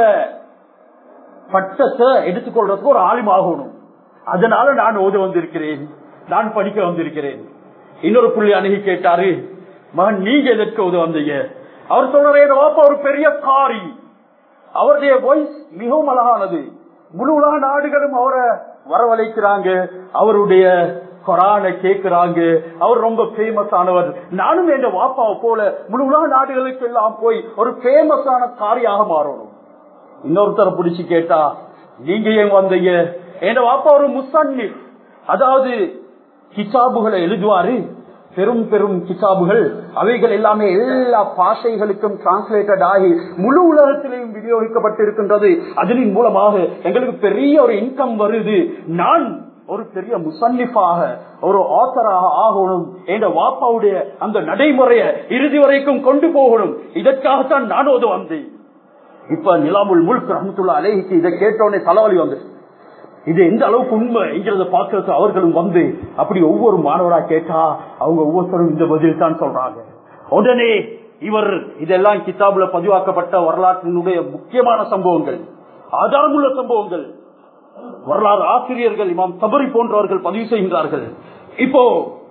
பட்டத்தை எடுத்துக்கொள்றதுக்கு ஒரு ஆளும் ஆகணும் அதனால நான் ஓத வந்திருக்கிறேன் நான் படிக்க வந்திருக்கிறேன் இன்னொரு புள்ளி அணுகி கேட்டாரு மகன் நீங்க எதற்கு ஓத வந்தீங்க அவர் சொல்றாரு என் வாப்பா ஒரு பெரிய காரி அவருடைய வாய்ஸ் மிகவும் அழகானது முழு உலக நாடுகளும் அவரை வரவழைக்கிறாங்க அவருடைய கொரான கேட்கிறாங்க அவர் ரொம்ப பேமஸ் ஆனவர் நானும் என் வாப்பாவை போல முழு உலக நாடுகளுக்கு எல்லாம் போய் ஒரு பேமஸான காரியாக மாறணும் இன்னொருத்தரை பிடிச்சு கேட்டா நீங்க ஏன் வந்தீங்க என் வாப்பா ஒரு முசன்னி அதாவது கிதாபுகளை எழுதுவாரு பெரும் பெரும் கிதாபுகள் அவைகள் எல்லாமே எல்லா பாஷைகளுக்கும் டிரான்ஸ்லேட்டட் ஆகி முழு உலகத்திலையும் விநியோகிக்கப்பட்டிருக்கின்றது அதனின் மூலமாக எங்களுக்கு பெரிய ஒரு இன்கம் வருது நான் ஒரு பெரிய முசன்னிஃபாக ஒரு ஆத்தராக ஆகணும் என்ற வாப்பாவுடைய அந்த நடைமுறையை இறுதி வரைக்கும் கொண்டு போகணும் இதற்காகத்தான் நான் ஒரு வந்தேன் இப்ப நிலாமுல் முழுக்க ரஹமத்துல்லா அலேஹிக்கு இதை கேட்டோடனே தலைவலி வந்து இது எந்த அளவுக்கு உண்மைங்கிறத பார்க்கறது அவர்களும் வந்து அப்படி ஒவ்வொரு மாணவரா கேட்டா அவங்க ஒவ்வொருத்தரும் இந்த பதில் தான் சொல்றாங்க உடனே இவர் இதெல்லாம் கிதாபுல பதிவாக்கப்பட்ட வரலாற்றினுடைய முக்கியமான சம்பவங்கள் ஆதாரமுள்ள சம்பவங்கள் வரலாறு ஆசிரியர்கள் இமாம் தபரி போன்றவர்கள் பதிவு செய்கின்றார்கள் இப்போ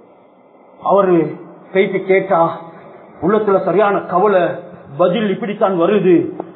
அவரு பேச்சு கேட்டா உள்ளத்துல சரியான கவலை பதில் இப்படித்தான் வருது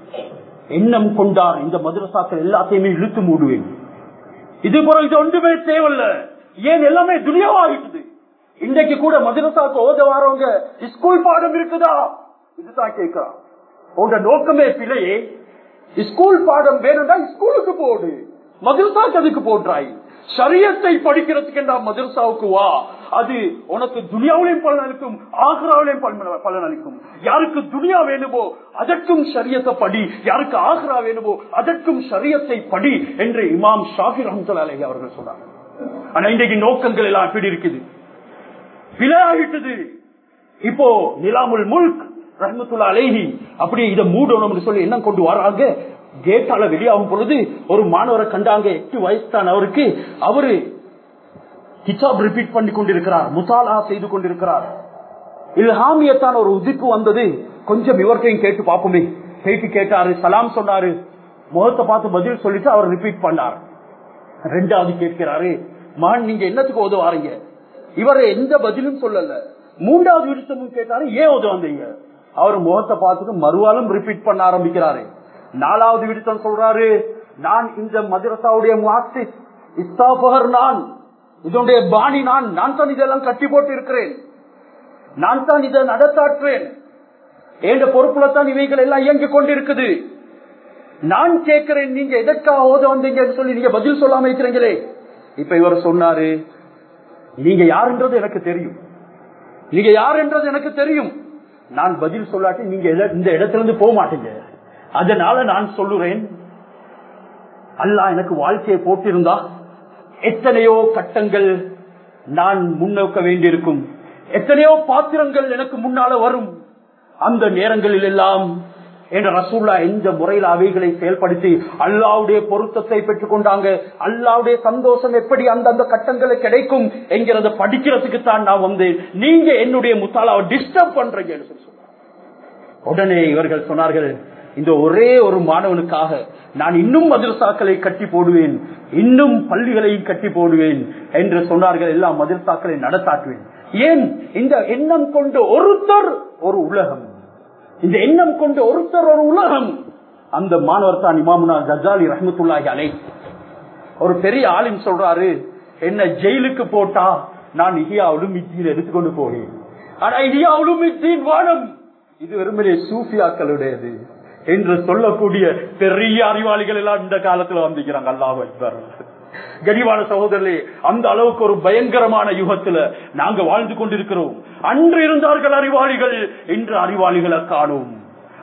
எண்ணம் கொண்டார் இந்த மதுரசாக்கள் எல்லாத்தையுமே இழுத்து மூடுவேன் இது போல இது ஒன்றுமே தேவையில்ல ஏன் எல்லாமே துணியாவாகிட்டுது இன்றைக்கு கூட மதுரசாக்கு ஓத வாரவங்க ஸ்கூல் பாடம் இருக்குதா இதுதான் கேட்கிறான் உங்க நோக்கமே பிள்ளையே ஸ்கூல் பாடம் வேணும்னா ஸ்கூலுக்கு போடு மதுரசாக்கு அதுக்கு போடுறாய் சரியத்தை படிக்கிறதுக்கு என்றா மதுரசாவுக்கு வா அது உனக்கு துனியாவிலையும் பலன் அளிக்கும் ஆக்ராவிலையும் பலன் அளிக்கும் யாருக்கு துனியா வேணுமோ அதற்கும் சரியத்தை படி யாருக்கு ஆக்ரா வேணுமோ அதற்கும் சரியத்தை படி என்று இமாம் ஷாஃபி ரஹமத்துல்லா அலஹி அவர்கள் சொன்னாங்க ஆனா இன்றைக்கு நோக்கங்கள் எல்லாம் எப்படி இருக்குது பிழையாகிட்டது இப்போ நிலாமுல் முல்க் ரஹமத்துல்லா அலேஹி அப்படி இதை மூடணும்னு சொல்லி என்ன கொண்டு வராங்க கேட்டால வெளியாகும் பொழுது ஒரு மாணவரை கண்டாங்க எட்டு வயசு தான் அவருக்கு அவரு கிதாப் ரிப்பீட் பண்ணி கொண்டிருக்கிறார் முசாலா செய்து கொண்டிருக்கிறார் இல்ஹாமியத்தான் ஒரு உதிப்பு வந்தது கொஞ்சம் இவர்கிட்டையும் கேட்டு பார்ப்போமே கேட்டு கேட்டாரு சலாம் சொன்னாரு முகத்தை பார்த்து பதில் சொல்லிட்டு அவர் ரிப்பீட் பண்ணார் ரெண்டாவது கேட்கிறாரு மகன் நீங்க என்னத்துக்கு உதவாரீங்க இவர் எந்த பதிலும் சொல்லல மூன்றாவது விருத்தமும் கேட்டாரு ஏன் உதவந்தீங்க அவர் முகத்தை பார்த்துட்டு மறுவாலும் ரிப்பீட் பண்ண ஆரம்பிக்கிறாரு நாலாவது விடுத்தம் சொல்றாரு நான் இந்த மதுரசாவுடைய முஹாசிஸ் இஸ்தாபகர் நான் இதனுடைய பாணி நான் நான் தான் இதெல்லாம் கட்டி போட்டு இருக்கிறேன் நான் தான் இதை நடத்தாற்றேன் என்ற பொறுப்புல தான் இவைகள் எல்லாம் இயங்கிக் கொண்டிருக்குது நான் கேட்கிறேன் நீங்க எதற்காக ஓத வந்தீங்கன்னு சொல்லி நீங்க பதில் சொல்லாம இருக்கிறீங்களே இப்ப இவர் சொன்னாரு நீங்க யாருன்றது எனக்கு தெரியும் நீங்க யார் என்றது எனக்கு தெரியும் நான் பதில் சொல்லாட்டி நீங்க இந்த இடத்துல இருந்து போக மாட்டீங்க அதனால நான் சொல்லுறேன் அல்லாஹ் எனக்கு வாழ்க்கையை போட்டிருந்தா எத்தனையோ கட்டங்கள் நான் முன்னோக்க வேண்டியிருக்கும் எத்தனையோ பாத்திரங்கள் எனக்கு முன்னால வரும் அந்த நேரங்களில் எல்லாம் என்ற ரசூல்லா எந்த முறையில் அவைகளை செயல்படுத்தி அல்லாவுடைய பொருத்தத்தை பெற்றுக் கொண்டாங்க அல்லாவுடைய சந்தோஷம் எப்படி அந்தந்த கட்டங்களுக்கு கிடைக்கும் என்கிறத படிக்கிறதுக்கு தான் நான் வந்தேன் நீங்க என்னுடைய முத்தாலாவை டிஸ்டர்ப் பண்றீங்கன்னு சொல்லி சொன்னார் உடனே இவர்கள் சொன்னார்கள் இந்த ஒரே ஒரு மாணவனுக்காக நான் இன்னும் மதுரசாக்களை கட்டி போடுவேன் இன்னும் பள்ளிகளையும் கட்டி போடுவேன் என்று சொன்னார்கள் எல்லா மதுரசாக்களை நடத்தாட்டுவேன் ஏன் இந்த எண்ணம் கொண்ட ஒருத்தர் ஒரு உலகம் இந்த எண்ணம் கொண்ட ஒருத்தர் ஒரு உலகம் அந்த மாணவர் தான் இமாமுனா கஜாலி ரஹமத்துல்லாஹி அலை ஒரு பெரிய ஆளின் சொல்றாரு என்ன ஜெயிலுக்கு போட்டா நான் இஹியா உலுமித்தீன் எடுத்துக்கொண்டு போகிறேன் ஆனா இஹியா உலுமித்தீன் வானம் இது வெறுமனே சூஃபியாக்களுடையது என்று சொல்லக்கூடிய பெரிய அறிவாளிகள் எல்லாம் இந்த காலத்துல வந்திருக்கிறாங்க அல்லாஹ் அக்பர் கனிவான சகோதரர்களே அந்த அளவுக்கு ஒரு பயங்கரமான யுகத்துல நாங்க வாழ்ந்து கொண்டிருக்கிறோம் அன்று இருந்தார்கள் அறிவாளிகள் இன்று அறிவாளிகளை காணும்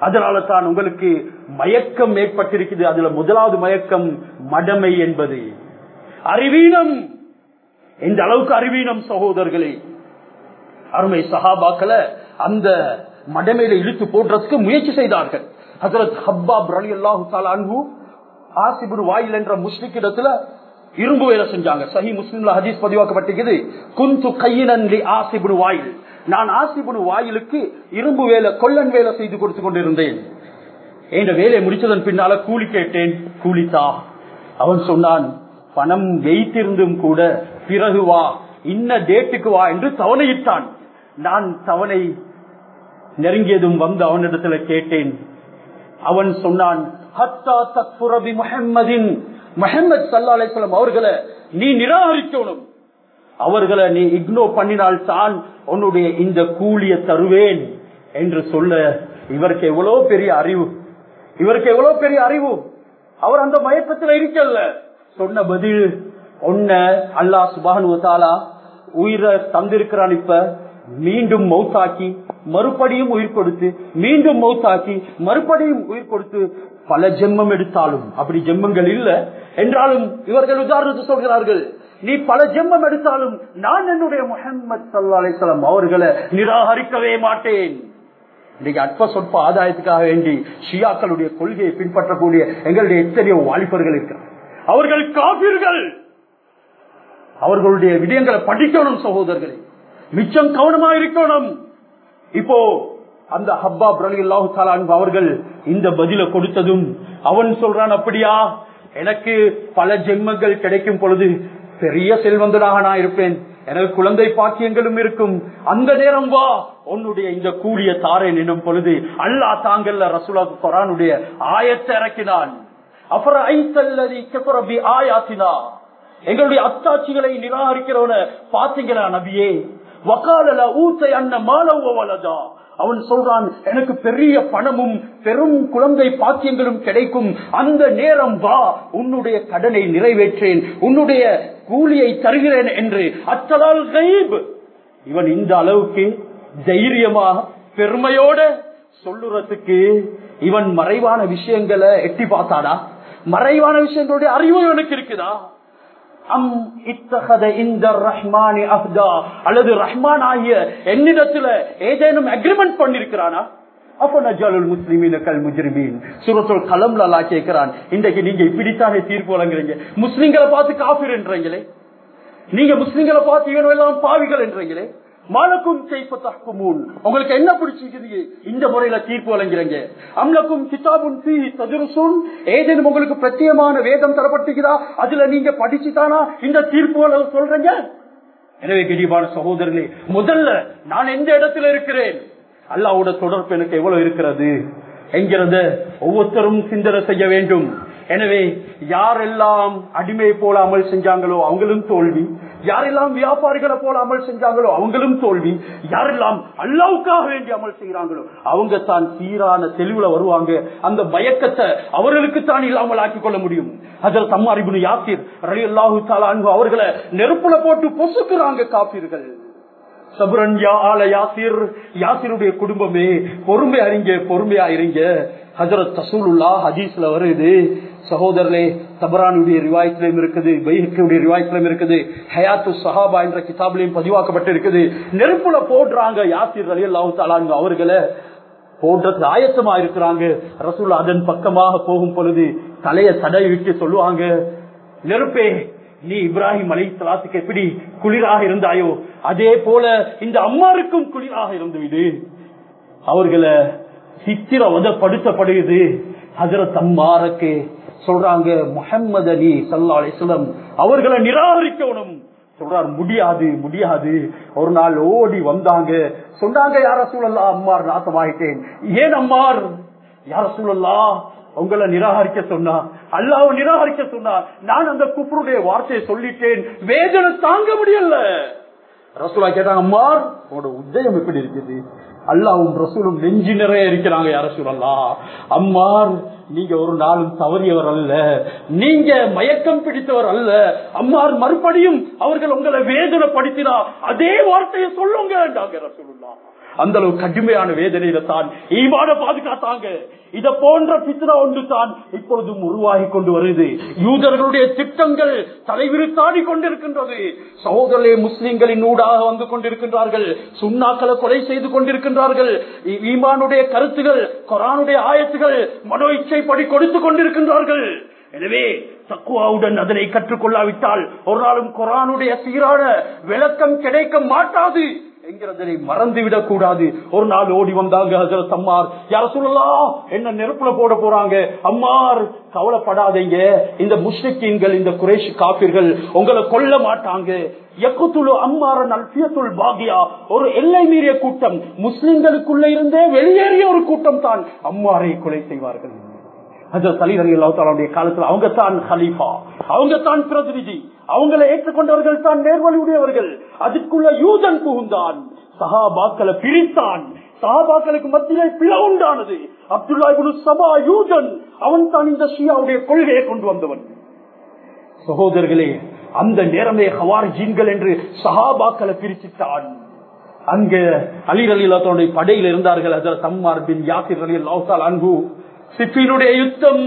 அதனால தான் உங்களுக்கு மயக்கம் ஏற்பட்டிருக்குது அதுல முதலாவது மயக்கம் மடமை என்பது அறிவீனம் எந்த அளவுக்கு அறிவீனம் சகோதரர்களே அருமை சஹாபாக்களை அந்த மடமையில இழுத்து போடுறதுக்கு முயற்சி செய்தார்கள் ஹசரத் ஹப்பாப் ரலி அல்லாஹு அன்பு ஆசிபுர் வாயில் என்ற முஸ்லிக் இடத்துல இரும்பு வேலை செஞ்சாங்க சஹி முஸ்லிம்ல ஹதீஸ் பதிவாக்கப்பட்டிருக்குது குந்து கையினன்றி ஆசிபுர் வாயில் நான் ஆசிபுர் வாயிலுக்கு இரும்பு வேலை கொல்லன் வேலை செய்து கொடுத்து கொண்டிருந்தேன் என்ற வேலையை முடிச்சதன் பின்னால கூலி கேட்டேன் கூலித்தா அவன் சொன்னான் பணம் வைத்திருந்தும் கூட பிறகு வா இன்ன டேட்டுக்கு வா என்று தவணையிட்டான் நான் தவணை நெருங்கியதும் வந்து அவனிடத்துல கேட்டேன் அவன் சொன்னான் ஹத்தா தத்புரபி முஹம்மதின் முஹம்மது சல்லா அலிஸ்லாம் அவர்களை நீ நிராகரிக்கணும் அவர்களை நீ இக்னோர் பண்ணினால் தான் உன்னுடைய இந்த கூலிய தருவேன் என்று சொல்ல இவருக்கு எவ்வளவு பெரிய அறிவு இவருக்கு எவ்வளவு பெரிய அறிவு அவர் அந்த மயக்கத்தில் இருக்கல்ல சொன்ன பதில் ஒன்ன அல்லாஹ் சுபானுவத்தாலா உயிரை தந்திருக்கிறான் இப்ப மீண்டும் மௌத்தாக்கி மறுபடியும் உயிர் கொடுத்து மீண்டும் மௌத்தாக்கி மறுபடியும் உயிர் கொடுத்து பல ஜென்மம் எடுத்தாலும் அப்படி ஜென்மங்கள் இல்ல என்றாலும் இவர்கள் உதாரணத்தை சொல்கிறார்கள் நீ பல ஜென்மம் எடுத்தாலும் நான் என்னுடைய முகமது சல்லா அலிஸ்லாம் அவர்களை நிராகரிக்கவே மாட்டேன் இன்னைக்கு அற்ப சொற்ப ஆதாயத்துக்காக வேண்டி ஷியாக்களுடைய கொள்கையை பின்பற்றக்கூடிய எங்களுடைய எத்தனையோ வாலிபர்கள் இருக்கிறார் அவர்கள் காப்பீர்கள் அவர்களுடைய விடயங்களை படிக்கணும் சகோதரர்களே மிச்சம் கவனமா இருக்கணும் இப்போ அந்த ஹப்பா பிரலி அல்லாஹு அவர்கள் இந்த பதில கொடுத்ததும் அவன் சொல்றான் அப்படியா எனக்கு பல ஜென்மங்கள் கிடைக்கும் பொழுது பெரிய செல்வந்தனாக நான் இருப்பேன் எனக்கு குழந்தை பாக்கியங்களும் இருக்கும் அந்த நேரம் வா உன்னுடைய இந்த கூடிய தாரை நின்னும் பொழுது அல்லாஹ் தாங்கல்ல ரசூலா குரானுடைய ஆயத்தை இறக்கினான் அப்புறம் ஐத்தல்லதி கெப்பரபி ஆயாத்தினா எங்களுடைய அத்தாட்சிகளை நிராகரிக்கிறவன பாத்தீங்களா நபியே வக்காலல ஊத்தை அண்ண மாலவலதா அவன் சொல்றான் எனக்கு பெரிய பணமும் பெரும் குழந்தை பாக்கியங்களும் கிடைக்கும் அந்த நேரம் வா உன்னுடைய கடனை நிறைவேற்றேன் உன்னுடைய கூலியை தருகிறேன் என்று அத்தலால் கைப் இவன் இந்த அளவுக்கு தைரியமாக பெருமையோட சொல்லுறதுக்கு இவன் மறைவான விஷயங்களை எட்டி பார்த்தாடா மறைவான விஷயங்களுடைய அறிவு எனக்கு இருக்குதா அம் இத்தகத இந்த ரஹ்மானி அஹ்தா அல்லது ரஹ்மான் ஆகிய என்னிடத்துல ஏதேனும் அக்ரிமெண்ட் பண்ணிருக்கிறானா அப்ப நஜாலுல் முஸ்லிமின் கல் முஜ்ரிமீன் சுரத்துல் கலம்ல அல்லா கேட்கிறான் இன்றைக்கு நீங்க இப்படித்தானே தீர்ப்பு வழங்குறீங்க முஸ்லிம்களை பார்த்து காபிர் என்றீங்களே நீங்க முஸ்லிம்களை பார்த்து இவனும் எல்லாம் பாவிகள் என்றீங்களே மாலக்கும் செய்பத்தகுமூன் உங்களுக்கு என்ன பிடிச்சிருக்குது இந்த முறையில தீர்ப்பு வழங்குறீங்க அம்லக்கும் கிதாபுன் பி ததுருசுன் ஏதேனும் உங்களுக்கு பிரத்யேகமான வேதம் தரப்பட்டிருக்குதா அதுல நீங்க படிச்சுதானா இந்த தீர்ப்பு சொல்றீங்க எனவே கிரிபான சகோதரர்களே முதல்ல நான் எந்த இடத்துல இருக்கிறேன் அல்லாவோட தொடர்பு எனக்கு எவ்வளவு இருக்கிறது என்கிறத ஒவ்வொருத்தரும் சிந்தனை செய்ய வேண்டும் எனவே யாரெல்லாம் அடிமை போல அமல் செஞ்சாங்களோ அவங்களும் தோல்வி யாரெல்லாம் வியாபாரிகளை போல அமல் செஞ்சாங்களோ அவங்களும் தோல்வி யாரெல்லாம் அல்லாவுக்காக வேண்டி அமல் செய்கிறாங்களோ அவங்க தான் சீரான தெளிவுல வருவாங்க அந்த பயக்கத்தை அவர்களுக்கு தான் இல்லாமல் ஆக்கிக் கொள்ள முடியும் அதில் தம்மாரிபுன் யாசிர் ரலி அல்லாஹு அன்பு அவர்களை நெருப்புல போட்டு பொசுக்குறாங்க காப்பீர்கள் சபுரன் யா ஆல யாசிர் யாசிருடைய குடும்பமே பொறுமை அறிங்க பொறுமையா இருங்க ஹசரத் தசூலுல்லா ஹதீஸ்ல வருது சகோதரர்களே தபரானுடைய ரிவாயத்திலும் இருக்குது பைஹக்கியுடைய ரிவாயத்திலும் இருக்குது ஹயாத்து சஹாபா என்ற கிதாபிலையும் பதிவாக்கப்பட்டு இருக்குது நெருப்புல போடுறாங்க யாசிர் அலி அல்லாஹு தாலாங்க அவர்களை போடுறது ஆயத்தமா இருக்கிறாங்க ரசூல் அதன் பக்கமாக போகும் பொழுது தலைய தடை விட்டு சொல்லுவாங்க நெருப்பே நீ இப்ராஹிம் அலி சலாத்துக்கு எப்படி குளிராக இருந்தாயோ அதே போல இந்த அம்மாருக்கும் குளிராக இருந்து விடு அவர்களை சித்திரவதப்படுத்தப்படுகிறது ஹசரத் அம்மாருக்கு சொல்றாங்க முகம்மது அலி சல்லா அலிஸ்லம் அவர்களை நிராகரிக்கணும் சொல்றார் முடியாது முடியாது ஒரு நாள் ஓடி வந்தாங்க சொன்னாங்க யார சூழல்லா அம்மார் நாசமாயிட்டேன் ஏன் அம்மார் யார சூழல்லா உங்களை நிராகரிக்க சொன்னா அல்லாஹ் நிராகரிக்க சொன்னா நான் அந்த குப்பருடைய வார்த்தையை சொல்லிட்டேன் வேதனை தாங்க முடியல ரசூலா கேட்டாங்க அம்மார் உங்களோட உதயம் எப்படி இருக்குது அல்லாவும் ரசூலும் நெஞ்சு நிறைய இருக்கிறாங்க யார சொல்லலாம் அம்மார் நீங்க ஒரு நாளும் தவறியவர் அல்ல நீங்க மயக்கம் பிடித்தவர் அல்ல அம்மார் மறுபடியும் அவர்கள் உங்களை வேதனைப்படுத்தினா அதே வார்த்தையை சொல்லுங்க ரசூலுல்லா அந்த அளவு கடுமையான வேதனையில தான் ஈமான பாதுகாத்தாங்க இத போன்ற பித்னா ஒன்று தான் இப்பொழுதும் உருவாகி கொண்டு வருது யூதர்களுடைய திட்டங்கள் தலைவிரித்தாடி கொண்டிருக்கின்றது சகோதரே முஸ்லிம்களின் ஊடாக வந்து கொண்டிருக்கின்றார்கள் சுண்ணாக்களை கொலை செய்து கொண்டிருக்கின்றார்கள் ஈ- ஈமானுடைய கருத்துகள் கொரானுடைய ஆயத்துகள் மனோ இச்சைப்படி கொடுத்து கொண்டிருக்கின்றார்கள் எனவே தக்குவாவுடன் அதனை கற்றுக்கொள்ளாவிட்டால் ஒரு நாளும் குரானுடைய சீரான விளக்கம் கிடைக்க மாட்டாது என்கிறதனை மறந்துவிடக் கூடாது ஒரு நாள் ஓடி வந்தாங்க ஹஜரத் அம்மார் யார சொல்லலாம் என்ன நெருப்புல போட போறாங்க அம்மார் கவலைப்படாதீங்க இந்த முஸ்லிக்கீன்கள் இந்த குறைஷ் காப்பீர்கள் உங்களை கொல்ல மாட்டாங்க எக்குத்துழு அம்மாரன் அல்பியத்துள் பாகியா ஒரு எல்லை மீறிய கூட்டம் முஸ்லிம்களுக்குள்ள இருந்தே வெளியேறிய ஒரு கூட்டம் தான் அம்மாரை கொலை செய்வார்கள் ஹஜரத் அலி அலி அல்லாவுடைய காலத்தில் அவங்க தான் ஹலீஃபா அவங்க தான் பிரதிநிதி அவங்களை ஏற்றுக்கொண்டவர்கள் தான் நேர்வழியுடையவர்கள் அதுக்குள்ள யூதன் புகுந்தான் சஹாபாக்களை பிரித்தான் சஹாபாக்களுக்கு மத்தியிலே பிளவுண்டானது அப்துல்லா இப்னு சபா யூதன் அவன் தான் இந்த ஷியாவுடைய கொள்கையை கொண்டு வந்தவன் சகோதரர்களே அந்த நேரமே ஹவார் ஜீன்கள் என்று சஹாபாக்களை பிரிச்சுட்டான் அங்க அலி அலி அல்லாத்தனுடைய படையில் இருந்தார்கள் ஹஜரத் அம்மார் பின் யாசிர் அலி அல்லாஹால் அன்பு சிப்பினுடைய யுத்தம்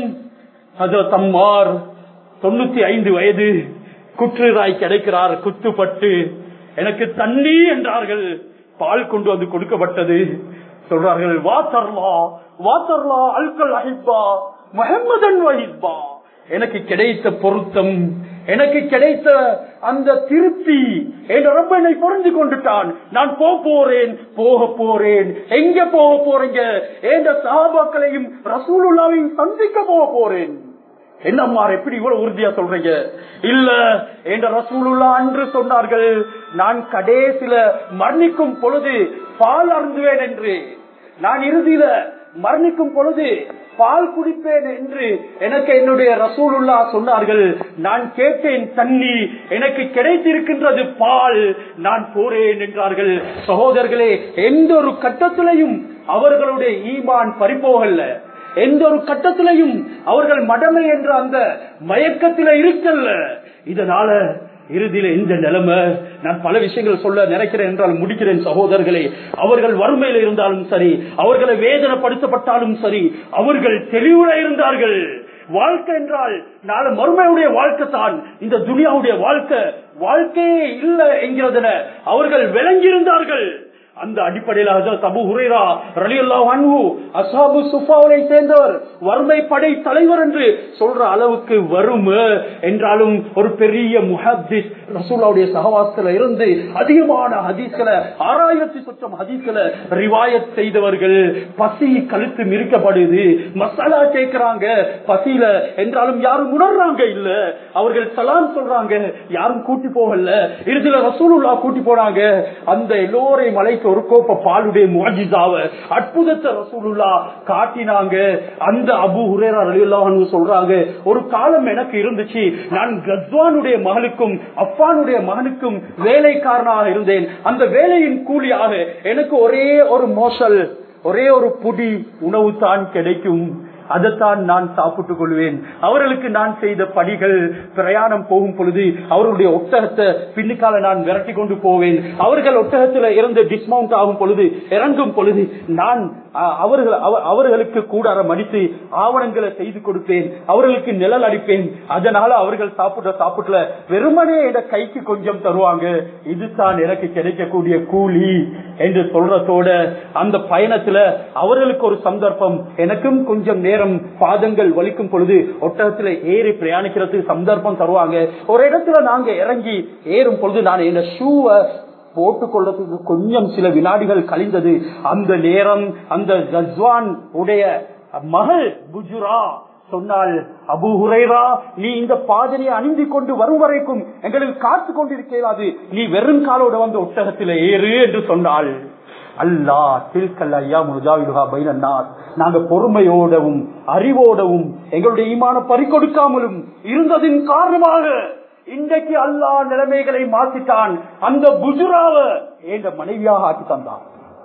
ஹஜரத் அம்மார் தொண்ணூத்தி ஐந்து வயது குற்றுராய் கிடைக்கிறார் குத்துப்பட்டு எனக்கு தண்ணி என்றார்கள் பால் கொண்டு வந்து கொடுக்கப்பட்டது சொல்றார்கள் வாத்தர்லா வாத்தர்லா அல்கல் அஹிப்பா முஹம்மதன் வஹிப்பா எனக்கு கிடைத்த பொருத்தம் எனக்கு கிடைத்த அந்த திருப்தி என் ரொம்ப என்னை புரிஞ்சு கொண்டுட்டான் நான் போக போறேன் போக போறேன் எங்க போக போறீங்க எந்த சகாபாக்களையும் ரசூலுல்லாவையும் சந்திக்க போக போறேன் என்னம்மா எப்படி இவ்வளவு உறுதியா சொல்றீங்க இல்ல என்ற ரசூலுல்லா அன்று சொன்னார்கள் நான் கடைசில மரணிக்கும் பொழுது பால் அருந்துவேன் என்று நான் இறுதியில மரணிக்கும் பொழுது பால் குடிப்பேன் என்று எனக்கு என்னுடைய ரசூலுல்லா சொன்னார்கள் நான் கேட்டேன் தண்ணி எனக்கு கிடைத்திருக்கின்றது பால் நான் போறேன் என்றார்கள் சகோதரர்களே எந்த ஒரு கட்டத்திலையும் அவர்களுடைய ஈமான் பறிப்போகல்ல எந்த ஒரு கட்டத்திலையும் அவர்கள் மடமை என்ற அந்த மயக்கத்தில இருக்கல்ல இதனால இறுதியில இந்த நிலைமை நான் பல விஷயங்கள் சொல்ல நினைக்கிறேன் என்றால் முடிக்கிறேன் சகோதரர்களே அவர்கள் வறுமையில இருந்தாலும் சரி அவர்களை வேதனைப்படுத்தப்பட்டாலும் சரி அவர்கள் தெளிவுல இருந்தார்கள் வாழ்க்கை என்றால் நாளை மறுமையுடைய வாழ்க்கை தான் இந்த துனியாவுடைய வாழ்க்கை வாழ்க்கையே இல்லை என்கிறதுன அவர்கள் விளங்கியிருந்தார்கள் அந்த அடிப்படையில் ஹஜரத் அபு ஹுரேரா ரலியல்லாஹு அன்ஹு அஸ்ஹாபு சுஃபாவை சேர்ந்தவர் வறுமை படை தலைவர் என்று சொல்ற அளவுக்கு வரும் என்றாலும் ஒரு பெரிய முஹத்திஸ் ரசூலாவுடைய சகவாசத்துல இருந்து அதிகமான ஹதீஸ்களை ஆறாயிரத்தி சொச்சம் ஹதீஸ்களை ரிவாயத் செய்தவர்கள் பசி கழுத்து மிருக்கப்படுது மசாலா கேட்கிறாங்க பசியில என்றாலும் யாரும் உணர்றாங்க இல்ல அவர்கள் சலாம் சொல்றாங்க யாரும் கூட்டி போகல இறுதியில ரசூலுல்லா கூட்டி போனாங்க அந்த எல்லோரையும் மலைக்கு ஒரு கோப்ப பாலுடைய முஜிதாவ அற்புதத்தை ரசூலுல்லா காட்டினாங்க அந்த அபு ஹுரேரா ரலியல்லாஹு சொல்றாங்க ஒரு காலம் எனக்கு இருந்துச்சு நான் கஸ்வானுடைய மகனுக்கும் அப்பானுடைய மகனுக்கும் வேலைக்காரனாக இருந்தேன் அந்த வேலையின் கூலியாக எனக்கு ஒரே ஒரு மோசல் ஒரே ஒரு புடி உணவு தான் கிடைக்கும் அதைத்தான் நான் சாப்பிட்டுக் கொள்வேன் அவர்களுக்கு நான் செய்த பணிகள் பிரயாணம் போகும் பொழுது அவர்களுடைய ஒட்டகத்தை பின்னுக்கால நான் விரட்டி கொண்டு போவேன் அவர்கள் ஒட்டகத்தில் இருந்து டிஸ்மவுண்ட் ஆகும் பொழுது இறங்கும் பொழுது நான் அஹ், அவர்கள் அவ- அவர்களுக்கு கூடாரம் அடித்து ஆவணங்களை செய்து கொடுப்பேன் அவர்களுக்கு நிழல் அடிப்பேன் அதனால அவர்கள் சாப்பிட்ட சாப்பிடல வெறுமனே என் கைக்கு கொஞ்சம் தருவாங்க இதுதான் எனக்கு கிடைக்கக்கூடிய கூலி என்று சொல்றதோட அந்த பயணத்துல அவர்களுக்கு ஒரு சந்தர்ப்பம் எனக்கும் கொஞ்சம் நேரம் பாதங்கள் வலிக்கும் பொழுது ஒட்டகத்துல ஏறி பிரயாணிக்கிறதுக்கு சந்தர்ப்பம் தருவாங்க ஒரு இடத்துல நாங்க இறங்கி ஏறும் பொழுது நான் என்ன ஷூவை போட்டுக் கொள்றதுக்கு கொஞ்சம் சில வினாடிகள் கழிந்தது அந்த நேரம் அந்த கஸ்வான் உடைய மகள் புஜுரா சொன்னால் அபு ஹுரைரா நீ இந்த பாதனையை அணிந்து கொண்டு வரும் வரைக்கும் எங்களுக்கு காத்து கொண்டிருக்கிறாது நீ வெறும் காலோட வந்து ஒட்டகத்தில் ஏறு என்று சொன்னாள் அல்லா தில்கல் ஐயா முஜாவிலுகா பைனன்னாஸ் நாங்க பொறுமையோடவும் அறிவோடவும் எங்களுடைய ஈமான பறிக்கொடுக்காமலும் இருந்ததின் காரணமாக இன்றைக்கு அல்லாஹ் நிலைமைகளை மாற்றிட்டான் அந்த புஜுராவ என்ற மனைவியாக ஆக்கி தந்தான்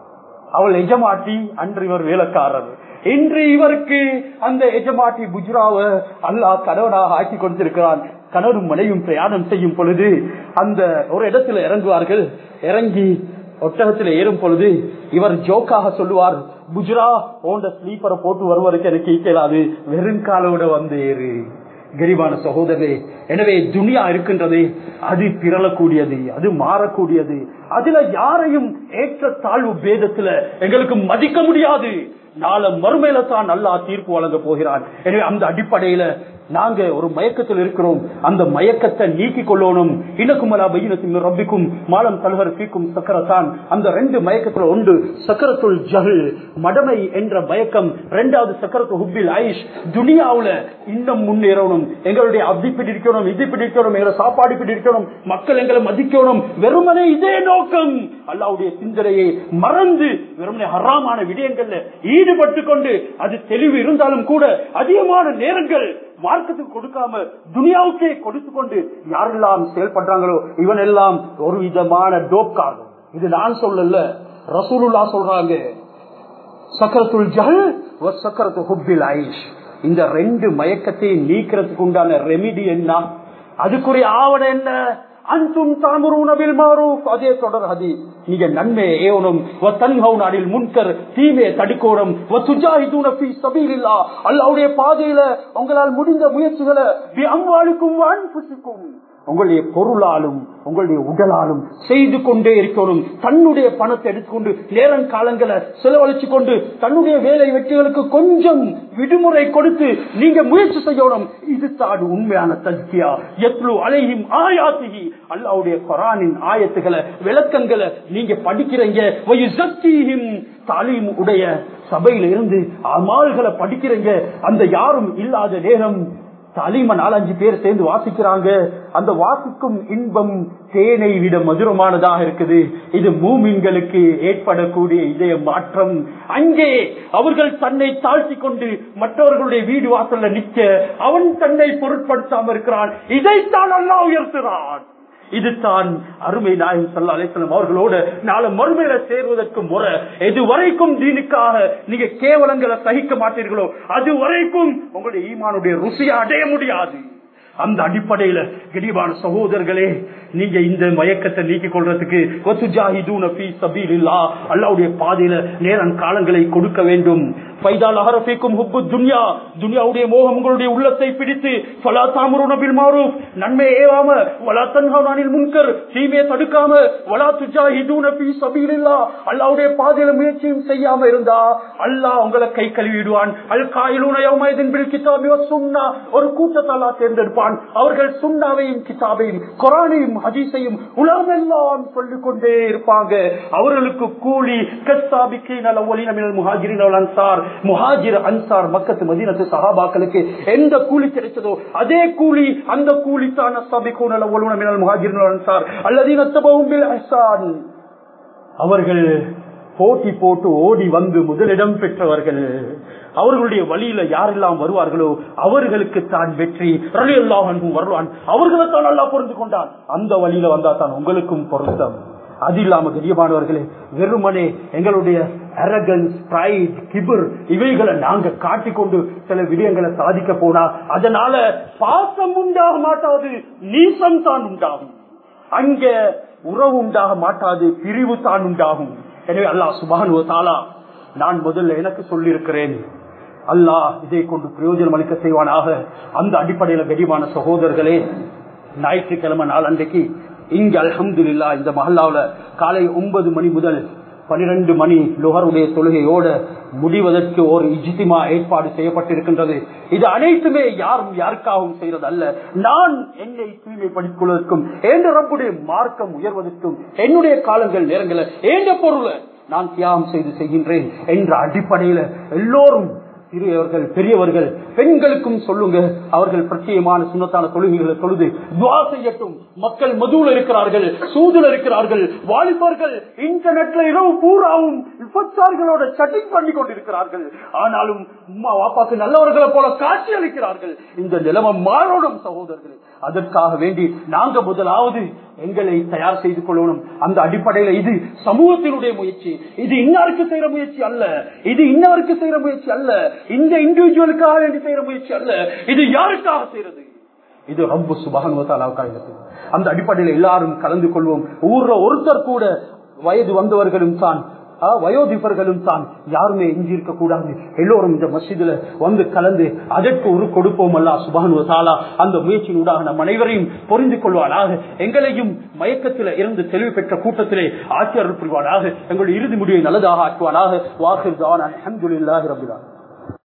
அவள் எஜமாட்டி அன்று இவர் வேலைக்காரர் இன்று இவருக்கு அந்த எஜமாட்டி புஜ்ராவ அல்லாஹ் கணவனாக ஆக்கி கொடுத்திருக்கிறான் கணவரும் மனையும் பிரயாணம் செய்யும் பொழுது அந்த ஒரு இடத்துல இறங்குவார்கள் இறங்கி ஒட்டகத்தில் ஏறும் பொழுது இவர் ஜோக்காக சொல்லுவார் குஜரா ஓண்ட ஸ்லீப்பரை போட்டு வருவதற்கு எனக்கு ஈக்கலாது வெறுங்காலோட வந்து ஏறு கரிபான சகோதரே எனவே துனியா இருக்கின்றது அது பிறளக்கூடியது அது மாறக்கூடியது அதுல யாரையும் ஏற்ற தாழ்வு பேதத்துல எங்களுக்கு மதிக்க முடியாது நாளை மறுமையில தான் நல்லா தீர்ப்பு வழங்க போகிறான் எனவே அந்த அடிப்படையில நாங்க ஒரு மயக்கத்தில் இருக்கிறோம் அந்த மயக்கத்தை நீக்கிக் கொள்ளணும் இனக்குமலா பையினத்தின் ரப்பிக்கும் மாலம் தல்கர் பீக்கும் சக்கரத்தான் அந்த ரெண்டு மயக்கத்துல ஒன்று சக்கரத்துள் ஜஹல் மடமை என்ற மயக்கம் இரண்டாவது சக்கரத்து ஹுப்பில் ஆயிஷ் துனியாவுல இன்னும் முன்னேறணும் எங்களுடைய அப்படி பிடிக்கணும் இது பிடிக்கணும் எங்களை சாப்பாடு பிடிக்கணும் மக்கள் எங்களை மதிக்கணும் வெறுமனே இதே நோக்கம் அல்லாவுடைய சிந்தனையை மறந்து வெறுமனே ஹராமான விடயங்கள்ல ஈடுபட்டு கொண்டு அது தெளிவு இருந்தாலும் கூட அதிகமான நேரங்கள் மார்க்கத்துக்கு கொடுக்காம துனியாவுக்கே கொடுத்து கொண்டு யாரெல்லாம் செயல்படுறாங்களோ இவன் எல்லாம் ஒரு விதமான டோப்காரன் இது நான் சொல்லல ரசூலுல்லா சொல்றாங்க சக்கரத்துள் ஜஹல் சக்கரத்து ஹுப்பில் ஐஷ் இந்த ரெண்டு மயக்கத்தை நீக்கிறதுக்கு உண்டான ரெமிடி என்ன அதுக்குரிய ஆவணம் என்ன அன்சும் தாமுருனபில் மாரூப் அதே தொடர் ஹதி நீங்க நன்மை ஏவனும் தன்ஹவுன் அடில் முன்கர் தீமையை தடுக்கணும் சபீலில்லா அல்லாவுடைய பாதையில உங்களால் முடிந்த முயற்சிகளை அம்வாளுக்கும் அன்புக்கும் உங்களுடைய பொருளாலும் உங்களுடைய உடலாலும் செய்து கொண்டே இருக்கணும் தன்னுடைய பணத்தை எடுத்துக்கொண்டு நேரம் காலங்களை செலவழிச்சு கொண்டு தன்னுடைய வேலை வெற்றிகளுக்கு கொஞ்சம் விடுமுறை கொடுத்து நீங்க முயற்சி செய்யணும் இது தான் உண்மையான தஜ்கியா எத்லு அலையும் ஆயாத்திகி அல்லாவுடைய கொரானின் ஆயத்துகளை விளக்கங்களை நீங்க படிக்கிறீங்க தாலீம் உடைய சபையில இருந்து அமால்களை படிக்கிறீங்க அந்த யாரும் இல்லாத நேரம் தாலீம நாலஞ்சு பேர் சேர்ந்து வாசிக்கிறாங்க அந்த வாசிக்கும் இன்பம் தேனை விட மதுரமானதாக இருக்குது இது மூமின்களுக்கு ஏற்படக்கூடிய இதய மாற்றம் அங்கே அவர்கள் தன்னை தாழ்த்தி கொண்டு மற்றவர்களுடைய வீடு வாசல்ல நிற்க அவன் தன்னை பொருட்படுத்தாம இருக்கிறான் இதைத்தான் அல்லா உயர்த்துறான் இதுதான் அருமை நாயம் சல்லா அலிஸ்லாம் அவர்களோட நாளை மறுமையில சேர்வதற்கு முறை எது வரைக்கும் தீனுக்காக நீங்க கேவலங்களை சகிக்க மாட்டீர்களோ அது வரைக்கும் உங்களுடைய ஈமானுடைய ருசியை அடைய முடியாது அந்த அடிப்படையில கிடிவான சகோதரர்களே நீங்க இந்த மயக்கத்தை நீக்கிக் கொள்றதுக்கு அல்லாவுடைய பாதையில நேரம் காலங்களை கொடுக்க வேண்டும் துன்யாவுடைய மோகம் உங்களுடைய உள்ளத்தை பிடித்து பலா தாமருணபில் மாறும் நன்மை ஏவாம வலா தன்ஹானில் முன்கர் தீமையை தடுக்காம வலா துஜா ஹிதூனபி சபீலில்லா அல்லாவுடைய பாதையில முயற்சியும் செய்யாம இருந்தா அல்லாஹ் உங்களை கை கழுவிடுவான் அல் காயிலூனயமைதின் பில் கிதாபி சுன்னா ஒரு கூட்டத்தாலா தேர்ந்தெடுப்பான் அவர்கள் சுண்ணாவையும் கிதாபையும் குரானையும் ஹதீஸையும் உலகமெல்லாம் சொல்லிக் கொண்டே இருப்பாங்க அவர்களுக்கு கூலி கஸ்தாபிக்கு நல ஒலினமினல் முஹாஜிரின் அன்சார் முஹாஜிர் அன்சார் மக்கத்து மதீனத்து சஹாபாக்களுக்கு எந்த கூலி கிடைச்சதோ அதே கூலி அந்த கூலி தான் அஸ்தாபிக்கு நல ஒலுனமினல் முஹாஜிரின் அன்சார் அல்லதீன தபவும் பில் அஹ்சான் அவர்கள் போட்டி போட்டு ஓடி வந்து முதலிடம் பெற்றவர்கள் அவர்களுடைய வழியில யாரெல்லாம் வருவார்களோ அவர்களுக்கு தான் வெற்றி வருவான் அவர்களை தான் நல்லா புரிந்து கொண்டான் அந்த வழியில வந்தா தான் உங்களுக்கும் பொருத்தம் அது இல்லாம கரியமானவர்களே வெறுமனே எங்களுடைய அரகன்ஸ் பிரைட் கிபர் இவைகளை நாங்க காட்டிக்கொண்டு சில விடயங்களை சாதிக்க போனா அதனால பாசம் உண்டாக மாட்டாது நீசம் தான் உண்டாகும் அங்க உறவு உண்டாக மாட்டாது பிரிவு தான் உண்டாகும் எனவே அல்லாஹ் சுபானு தாலா நான் முதல்ல எனக்கு சொல்லியிருக்கிறேன் அல்லாஹ் இதை கொண்டு பிரயோஜனம் அளிக்க செய்வானாக அந்த அடிப்படையில கடிமான சகோதரர்களே ஞாயிற்றுக்கிழமை நாள் அன்றைக்கு இங்க அலமது இந்த மஹல்லாவில காலை ஒன்பது மணி முதல் பனிரெண்டு மணி லுகருடைய தொழுகையோட முடிவதற்கு ஒரு இஜித்திமா ஏற்பாடு செய்யப்பட்டிருக்கின்றது இது அனைத்துமே யாரும் யாருக்காகவும் செய்வது அல்ல நான் என்னை தூய்மைப்படுத்திக் கொள்வதற்கும் என்ற ரப்புடைய மார்க்கம் உயர்வதற்கும் என்னுடைய காலங்கள் நேரங்களை எந்த பொருளை நான் தியாகம் செய்து செய்கின்றேன் என்ற அடிப்படையில எல்லோரும் சிறியவர்கள் பெரியவர்கள் பெண்களுக்கும் சொல்லுங்க அவர்கள் பிரத்யேகமான சுண்ணத்தான தொழுகைகளை தொழுது துவா செய்யட்டும் மக்கள் மதுவில் இருக்கிறார்கள் சூதுல இருக்கிறார்கள் வாலிபர்கள் இன்டர்நெட்ல இரவு பூராவும் விபச்சார்களோட சட்டிங் பண்ணி கொண்டிருக்கிறார்கள் ஆனாலும் உமா வாப்பாக்கு நல்லவர்களை போல காட்சி அளிக்கிறார்கள் இந்த நிலைமை மாறோடும் சகோதரர்களே அதற்காக வேண்டி நாங்க முதலாவது எங்களை தயார் செய்து கொள்ளணும் அந்த அடிப்படையில இது சமூகத்தினுடைய முயற்சி இது இன்னாருக்கு செய்யற முயற்சி அல்ல இது இன்னவருக்கு செய்யற முயற்சி அல்ல இந்த இண்டிவிஜுவலுக்காக வேண்டி செய்யற முயற்சி அல்ல இது யாருக்காக செய்யறது இது ரொம்ப சுபானுவத்தாலாவுக்காக அந்த அடிப்படையில் எல்லாரும் கலந்து கொள்வோம் ஊர்ல ஒருத்தர் கூட வயது வந்தவர்களும் தான் ஆ, வயோதிபர்களும் தான் யாருமே எஞ்சி இருக்க கூடாது எல்லோரும் இந்த மசிதில வந்து கலந்து அதற்கு ஒரு கொடுப்போம் அல்லா சுபானு தாலா அந்த முயற்சியினூடாக நம் அனைவரையும் புரிந்து கொள்வானாக எங்களையும் மயக்கத்தில் இருந்து தெளிவு பெற்ற கூட்டத்திலே ஆட்சி அருள் புரிவானாக எங்களுடைய இறுதி முடிவை நல்லதாக ஆக்குவானாக வாக்கு தான் அஹமதுல்லாஹி ரபிலான்